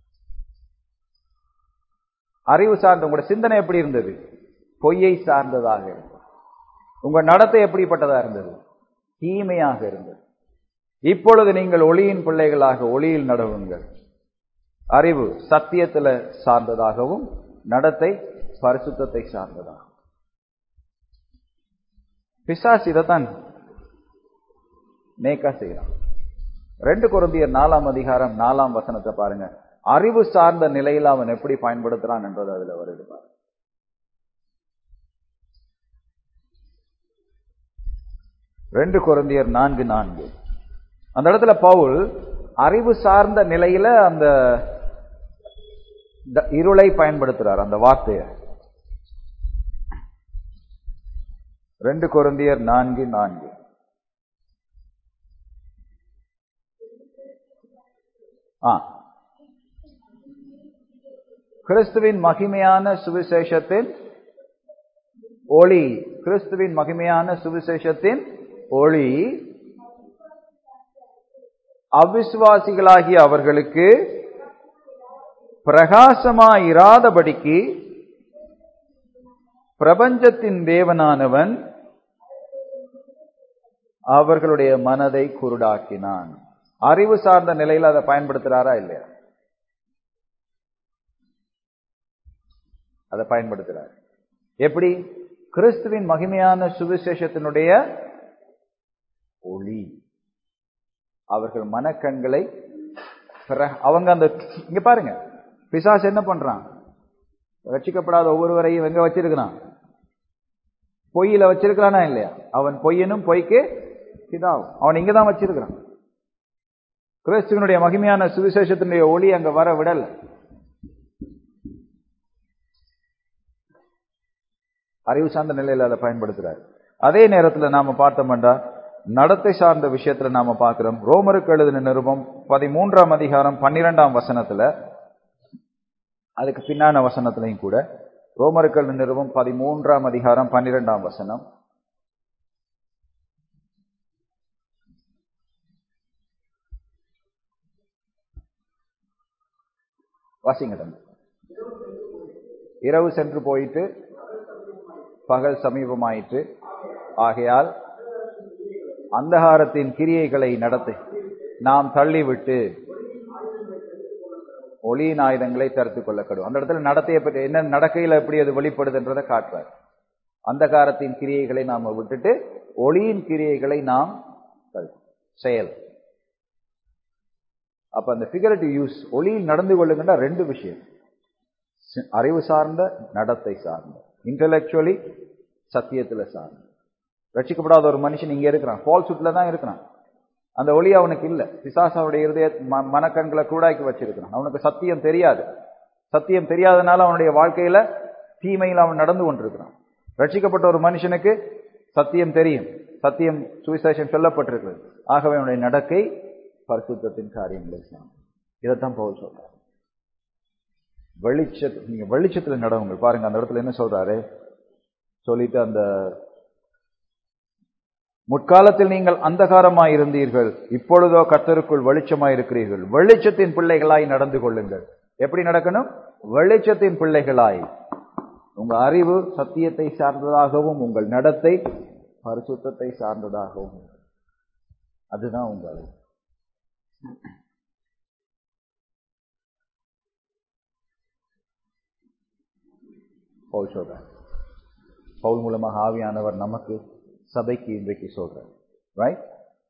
அறிவு சார்ந்த உங்களோட சிந்தனை எப்படி இருந்தது பொய்யை சார்ந்ததாக இருந்தது உங்க நடத்தை எப்படிப்பட்டதா இருந்தது தீமையாக இருந்தது இப்பொழுது நீங்கள் ஒளியின் பிள்ளைகளாக ஒளியில் நடவுங்கள் அறிவு சத்தியத்துல சார்ந்ததாகவும் நடத்தை பரிசுத்தத்தை சார்ந்ததாகும் பிசாஸ் இதைத்தான் நேக்கா செய்யறான் ரெண்டு குருந்தியர் நாலாம் அதிகாரம் நாலாம் வசனத்தை பாருங்க அறிவு சார்ந்த நிலையில் அவன் எப்படி பயன்படுத்துறான் என்றது அதுல வருது பாருங்க ரெண்டு குருந்தியர் நான்கு நான்கு அந்த இடத்துல பவுல் அறிவு சார்ந்த நிலையில அந்த த- இருளை பயன்படுத்துறார் அந்த வார்த்தையை ரெண்டு கொரிந்தியர் நான்கு நான்கு ஆ கிறிஸ்துவின் மகிமையான சுவிசேஷத்தின் ஒளி கிறிஸ்துவின் மகிமையான சுவிசேஷத்தின் ஒளி அவிசுவாசிகளாகிய அவர்களுக்கு பிரகாசமாயிராதபடிக்கு பிரபஞ்சத்தின் தேவனானவன் அவர்களுடைய மனதை குருடாக்கினான் அறிவு சார்ந்த நிலையில் அதை பயன்படுத்துறாரா இல்லையா அதை பயன்படுத்துறார் எப்படி கிறிஸ்துவின் மகிமையான சுவிசேஷத்தினுடைய ஒளி அவர்கள் மனக்கண்களை பிற- அவங்க அந்த இங்க பாருங்க பிசாசு என்ன பண்றான் ரட்சிக்கப்படாத ஒவ்வொருவரையும் எங்க வச்சிருக்கிறான் பொய்யில வச்சிருக்கிறானா இல்லையா அவன் பொய்யனும் பொய்க்கு பிதாவும் அவன் இங்கதான் வச்சிருக்கிறான் கிறிஸ்துவனுடைய மகிமையான சுவிசேஷத்தினுடைய ஒளி அங்க வர விடல அறிவு சார்ந்த நிலையில அதை பயன்படுத்துறாரு அதே நேரத்துல நாம பார்த்தோம்டா நடத்தை சார்ந்த விஷயத்துல நாம பார்க்கிறோம் ரோமருக்கு எழுதின நிருபம் பதிமூன்றாம் அதிகாரம் பன்னிரெண்டாம் வசனத்துல அதுக்கு பின்னான வசனத்திலையும் கூட ரோமருக்கு எழுதின நிருபம் பதிமூன்றாம் அதிகாரம் பன்னிரெண்டாம் வசனம் வாசிங்க தம்பி இரவு சென்று போயிட்டு பகல் சமீபமாயிற்று ஆகையால் அந்தகாரத்தின் கிரியைகளை நடத்தி நாம் தள்ளிவிட்டு ஒளியின் ஆயுதங்களை தடுத்துக் கொள்ளக்கடும் அந்த இடத்துல நடத்தையை பற்றி என்ன நடக்கையில எப்படி அது வெளிப்படுதுன்றதை காட்டுறார் அந்தகாரத்தின் கிரியைகளை நாம விட்டுட்டு ஒளியின் கிரியைகளை நாம் தள்ளு- செயல் அப்ப அந்த ஃபிகரட்டிவ் யூஸ் ஒளியில் நடந்து கொள்ளுங்கன்னா ரெண்டு விஷயம் சி- அறிவு சார்ந்த நடத்தை சார்ந்த இன்டலெக்சுவலி சத்தியத்துல சார்ந்த ரட்சிக்கப்படாத ஒரு மனுஷன் இங்க இருக்கிறான் ஃபால்ஸ்ஹுட்ல தான் இருக்கிறான் அந்த ஒளி அவனுக்கு இல்ல பிசாசு அவனுடைய இருதய ம- மனக்கண்களை கூடாக்கி வச்சிருக்கிறான் அவனுக்கு சத்தியம் தெரியாது சத்தியம் தெரியாதனால அவனுடைய வாழ்க்கையில தீமையில் அவன் நடந்து கொண்டிருக்கிறான் ரட்சிக்கப்பட்ட ஒரு மனுஷனுக்கு சத்தியம் தெரியும் சத்தியம் சுவிசேஷம் சொல்லப்பட்டிருக்கிறது ஆகவே அவனுடைய நடக்கை பரிசுத்தத்தின் காரியங்களை செய்யணும் இதைத்தான் பவுல் சொல்றார் வெளிச்ச நீங்க வெளிச்சத்துல நடவுங்க பாருங்க அந்த இடத்துல என்ன சொல்றாரு சொல்லிட்டு அந்த முற்காலத்தில் நீங்கள் அந்தகாரமாய் இருந்தீர்கள் இப்பொழுதோ கர்த்தருக்குள் வெளிச்சமாய் இருக்கிறீர்கள் வெளிச்சத்தின் பிள்ளைகளாய் நடந்து கொள்ளுங்கள் எப்படி நடக்கணும் வெளிச்சத்தின் பிள்ளைகளாய் உங்க அறிவு சத்தியத்தை சார்ந்ததாகவும் உங்கள் நடத்தை பரிசுத்தத்தை சார்ந்ததாகவும் அதுதான் உங்க அறிவு பவுல் சொல்றார் பவுல் மூலமாக ஆவியானவர் நமக்கு சபைக்கு இன்றைக்கு சொல்றார் ரைட்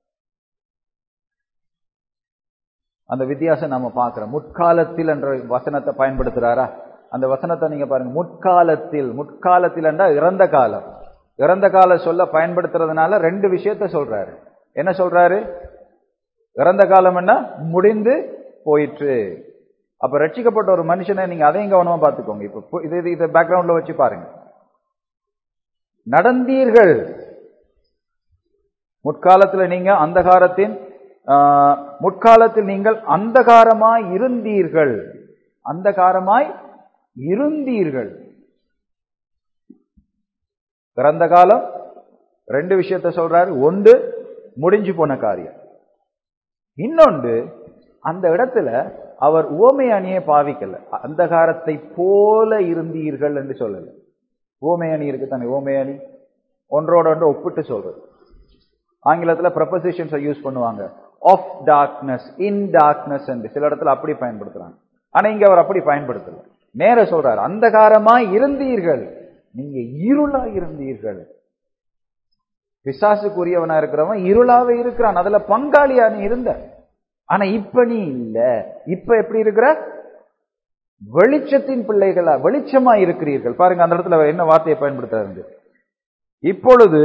அந்த வித்தியாசம் நாம பார்க்கிறோம் முற்காலத்தில் என்ற வசனத்தை பயன்படுத்துறாரா அந்த வசனத்தை நீங்க பாருங்க முற்காலத்தில் முற்காலத்தில் என்றா இறந்த காலம் இறந்த கால சொல்ல பயன்படுத்துறதுனால ரெண்டு விஷயத்த சொல்றாரு என்ன சொல்றாரு இறந்த காலம் என்ன முடிந்து போயிற்று அப்ப ரட்சிக்கப்பட்ட ஒரு மனுஷனை நீங்க அதையும் கவனமா பார்த்துக்கோங்க இப்ப இது இதை பேக்ரவுண்ட்ல வச்சு பாருங்க நடந்தீர்கள் முற்காலத்துல நீங்க அந்தகாரத்தின் முற்காலத்தில் நீங்கள் அந்தகாரமாய் இருந்தீர்கள் அந்தகாரமாய் இருந்தீர்கள் பிறந்த காலம் ரெண்டு விஷயத்த சொல்றாரு ஒன்று முடிஞ்சு போன காரியம் இன்னொன்று அந்த இடத்துல அவர் ஓமை அணியை பாவிக்கல அந்தகாரத்தை போல இருந்தீர்கள் என்று சொல்லல ஓமை அணி இருக்கு தானே ஓமை அணி ஒன்றோட ஒன்று ஒப்பிட்டு சொல்றது ஆங்கிலத்தில் ப்ரப்பசிஷன்ஸை யூஸ் பண்ணுவாங்க ஆஃப் டார்க்னஸ் இன் டார்க்னஸ் என்று சில இடத்துல அப்படி பயன்படுத்துறாங்க ஆனா இங்க அவர் அப்படி பயன்படுத்தல நேர சொல்றாரு அந்தகாரமாய் இருந்தீர்கள் நீங்க இருளா இருந்தீர்கள் பிசாசுக்குரியவனா இருக்கிறவன் இருளாவே இருக்கிறான் அதுல பங்காளியா நீ இருந்த ஆனா இப்ப நீ இல்ல இப்ப எப்படி இருக்கிற வெளிச்சத்தின் பிள்ளைகளா வெளிச்சமா இருக்கிறீர்கள் பாருங்க அந்த இடத்துல என்ன வார்த்தையை பயன்படுத்துறாரு இப்பொழுது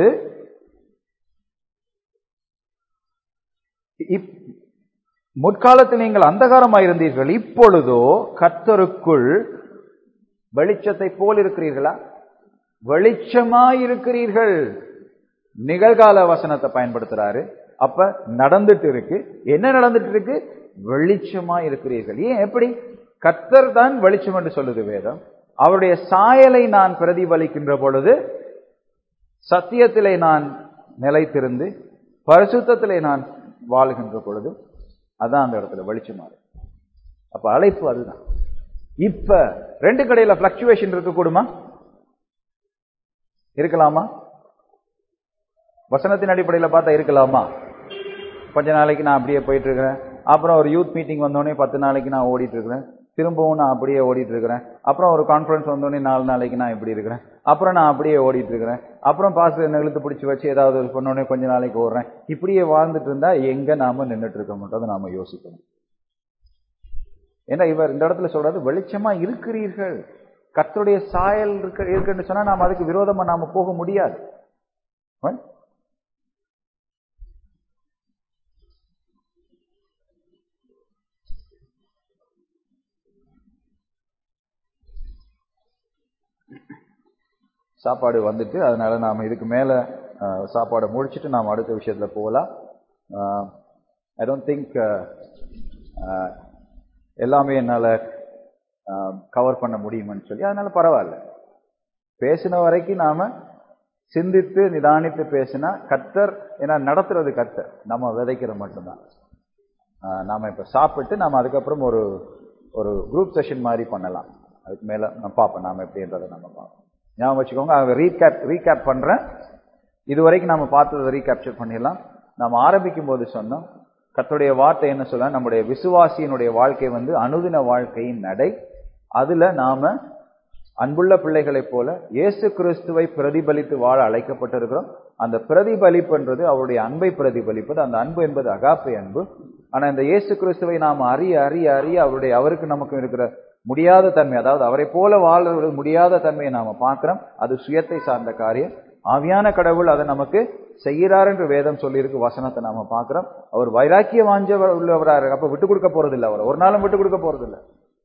முற்காலத்தில் நீங்கள் அந்தகாரமாயிருந்தீர்கள் இப்பொழுதோ கர்த்தருக்குள் வெளிச்சத்தை போல் இருக்கிறீர்களா வெளிச்சமாயிருக்கிறீர்கள் நிகழ்கால வசனத்தை பயன்படுத்துறாரு அப்ப நடந்துட்டு இருக்கு என்ன நடந்துட்டு இருக்கு வெளிச்சமா இருக்கிறீர்கள் ஏன் எப்படி கர்த்தர் தான் வெளிச்சம் என்று சொல்லுது வேதம் அவருடைய சாயலை நான் பிரதிபலிக்கின்ற பொழுது சத்தியத்திலே நான் நிலைத்திருந்து பரிசுத்திலே நான் வாழ்கின்ற பொழுது அதான் அந்த இடத்துல வெளிச்சமா இருக்கு அப்ப அழைப்பு அதுதான் இப்ப ரெண்டு கடையில பிளக்சுவேஷன் இருக்கக்கூடுமா இருக்கலாமா வசனத்தின் அடிப்படையில் பார்த்தா இருக்கலாமா கொஞ்ச நாளைக்கு நான் அப்படியே போயிட்டு இருக்கிறேன் அப்புறம் ஒரு யூத் மீட்டிங் வந்தோடனே பத்து நாளைக்கு நான் ஓடிட்டு இருக்கிறேன் திரும்பவும் நான் அப்படியே ஓடிட்டு இருக்கிறேன் அப்புறம் ஒரு கான்ஃபரன்ஸ் வந்தோடனே நாலு நாளைக்கு நான் இப்படி இருக்கிறேன் அப்புறம் நான் அப்படியே ஓடிட்டு இருக்கிறேன் அப்புறம் பாஸ் என்ன இழுத்து பிடிச்சி வச்சு ஏதாவது ஒரு பண்ணோடனே கொஞ்ச நாளைக்கு ஓடுறேன் இப்படியே வாழ்ந்துட்டு இருந்தா எங்க நாம நின்றுட்டு இருக்க மாட்டோம் நாம யோசிக்கணும் ஏன்னா இவர் இந்த இடத்துல சொல்றது வெளிச்சமா இருக்கிறீர்கள் கர்த்தருடைய சாயல் இருக்க இருக்குன்னு சொன்னா நாம அதுக்கு விரோதமா நாம போக முடியாது சாப்பாடு வந்துட்டு அதனால நாம இதுக்கு மேல சாப்பாடை முடிச்சுட்டு நாம் அடுத்த விஷயத்துல போகலாம் ஐ டோன்ட் திங்க் எல்லாமே என்னால் கவர் பண்ண முடியுமென்னு சொல்லி அதனால பரவாயில்ல பேசின வரைக்கும் நாம சிந்தித்து நிதானித்து பேசினா கத்தர் ஏன்னா நடத்துறது கத்தர் நம்ம விதைக்கிற மட்டும்தான் நாம இப்ப சாப்பிட்டு நாம அதுக்கப்புறம் ஒரு ஒரு குரூப் செஷன் மாதிரி பண்ணலாம் அதுக்கு மேல நான் பார்ப்பேன் நாம எப்படின்றத நம்ம பார்ப்போம் ஞாபகம் வச்சுக்கோங்க ரீகேப் ரீகேப் பண்றேன் இது வரைக்கும் நம்ம பார்த்ததை ரீகேப்சர் பண்ணிடலாம் நாம் ஆரம்பிக்கும் போது சொன்னோம் கத்துடைய வார்த்தை என்ன சொல்ல நம்முடைய விசுவாசியினுடைய வாழ்க்கை வந்து அனுதின வாழ்க்கையின் நடை அதுல நாம அன்புள்ள பிள்ளைகளைப் போல இயேசு கிறிஸ்துவை பிரதிபலித்து வாழ அழைக்கப்பட்டிருக்கிறோம் அந்த பிரதிபலிப்புன்றது அவருடைய அன்பை பிரதிபலிப்பது அந்த அன்பு என்பது அகாப்பை அன்பு ஆனா இந்த இயேசு கிறிஸ்துவை நாம் அறிய அறிய அறிய அவருடைய அவருக்கு நமக்கு இருக்கிற முடியாத தன்மை அதாவது அவரை போல வாழ்வது முடியாத தன்மையை நாம பார்க்கிறோம் அது சுயத்தை சார்ந்த காரியம் ஆவியான கடவுள் அதை நமக்கு செய்கிறார் என்று வேதம் சொல்லியிருக்கு வசனத்தை நாம பார்க்கிறோம் அவர் வைராக்கிய வாஞ்சவர் உள்ளவரா இருக்கு அப்ப விட்டு கொடுக்க போறதில்லை அவர் ஒரு நாளும் விட்டு கொடுக்க போறதில்லை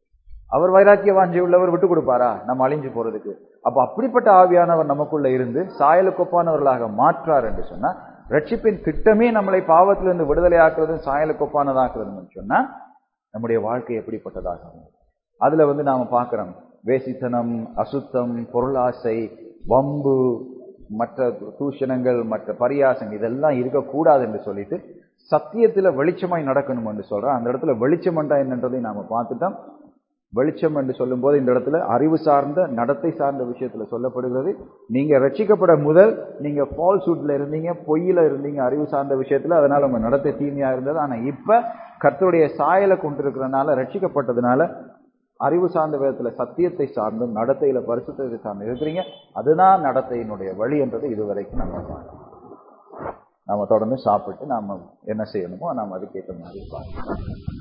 அவர் வைராக்கிய வாஞ்சி உள்ளவர் விட்டு கொடுப்பாரா நம்ம அழிஞ்சு போறதுக்கு அப்ப அப்படிப்பட்ட ஆவியானவர் நமக்குள்ள இருந்து சாயலுக்கொப்பானவர்களாக மாற்றார் என்று சொன்னா ரட்சிப்பின் திட்டமே நம்மளை பாவத்திலிருந்து விடுதலை ஆக்குறதும் சாயலுக்கொப்பானதாக்குறதுன்னு சொன்னா நம்முடைய வாழ்க்கை எப்படிப்பட்டதாகும் அதுல வந்து நாம பார்க்கிறோம் வேசித்தனம் அசுத்தம் பொருளாசை வம்பு மற்ற தூஷணங்கள் மற்ற பரியாசங்கள் இதெல்லாம் இருக்கக்கூடாது என்று சொல்லிட்டு சத்தியத்துல வெளிச்சமாய் நடக்கணும் என்று சொல்றோம் அந்த இடத்துல வெளிச்சம் என்றா என்னன்றதை நாம பார்த்துட்டோம் வெளிச்சம் என்று சொல்லும்போது இந்த இடத்துல அறிவு சார்ந்த நடத்தை சார்ந்த விஷயத்துல சொல்லப்படுகிறது நீங்க ரட்சிக்கப்பட முதல் நீங்க ஃபால்ஸ்வுட்ல இருந்தீங்க பொய்யில இருந்தீங்க அறிவு சார்ந்த விஷயத்துல அதனால உங்க நடத்தை தீமையா இருந்தது ஆனா இப்ப கர்த்தருடைய சாயலை கொண்டிருக்கிறதுனால ரட்சிக்கப்பட்டதுனால அறிவு சார்ந்த விதத்துல சத்தியத்தை சார்ந்தும் நடத்தையில பரிசுத்தத்தை சார்ந்து இருக்கிறீங்க அதுதான் நடத்தையினுடைய வழி என்றது இதுவரைக்கும் நம்ம பார்க்கலாம். நாம தொடர்ந்து சாப்பிட்டு நாம என்ன செய்யணுமோ நாம அதுக்கேற்ற மாதிரி பார்க்கலாம்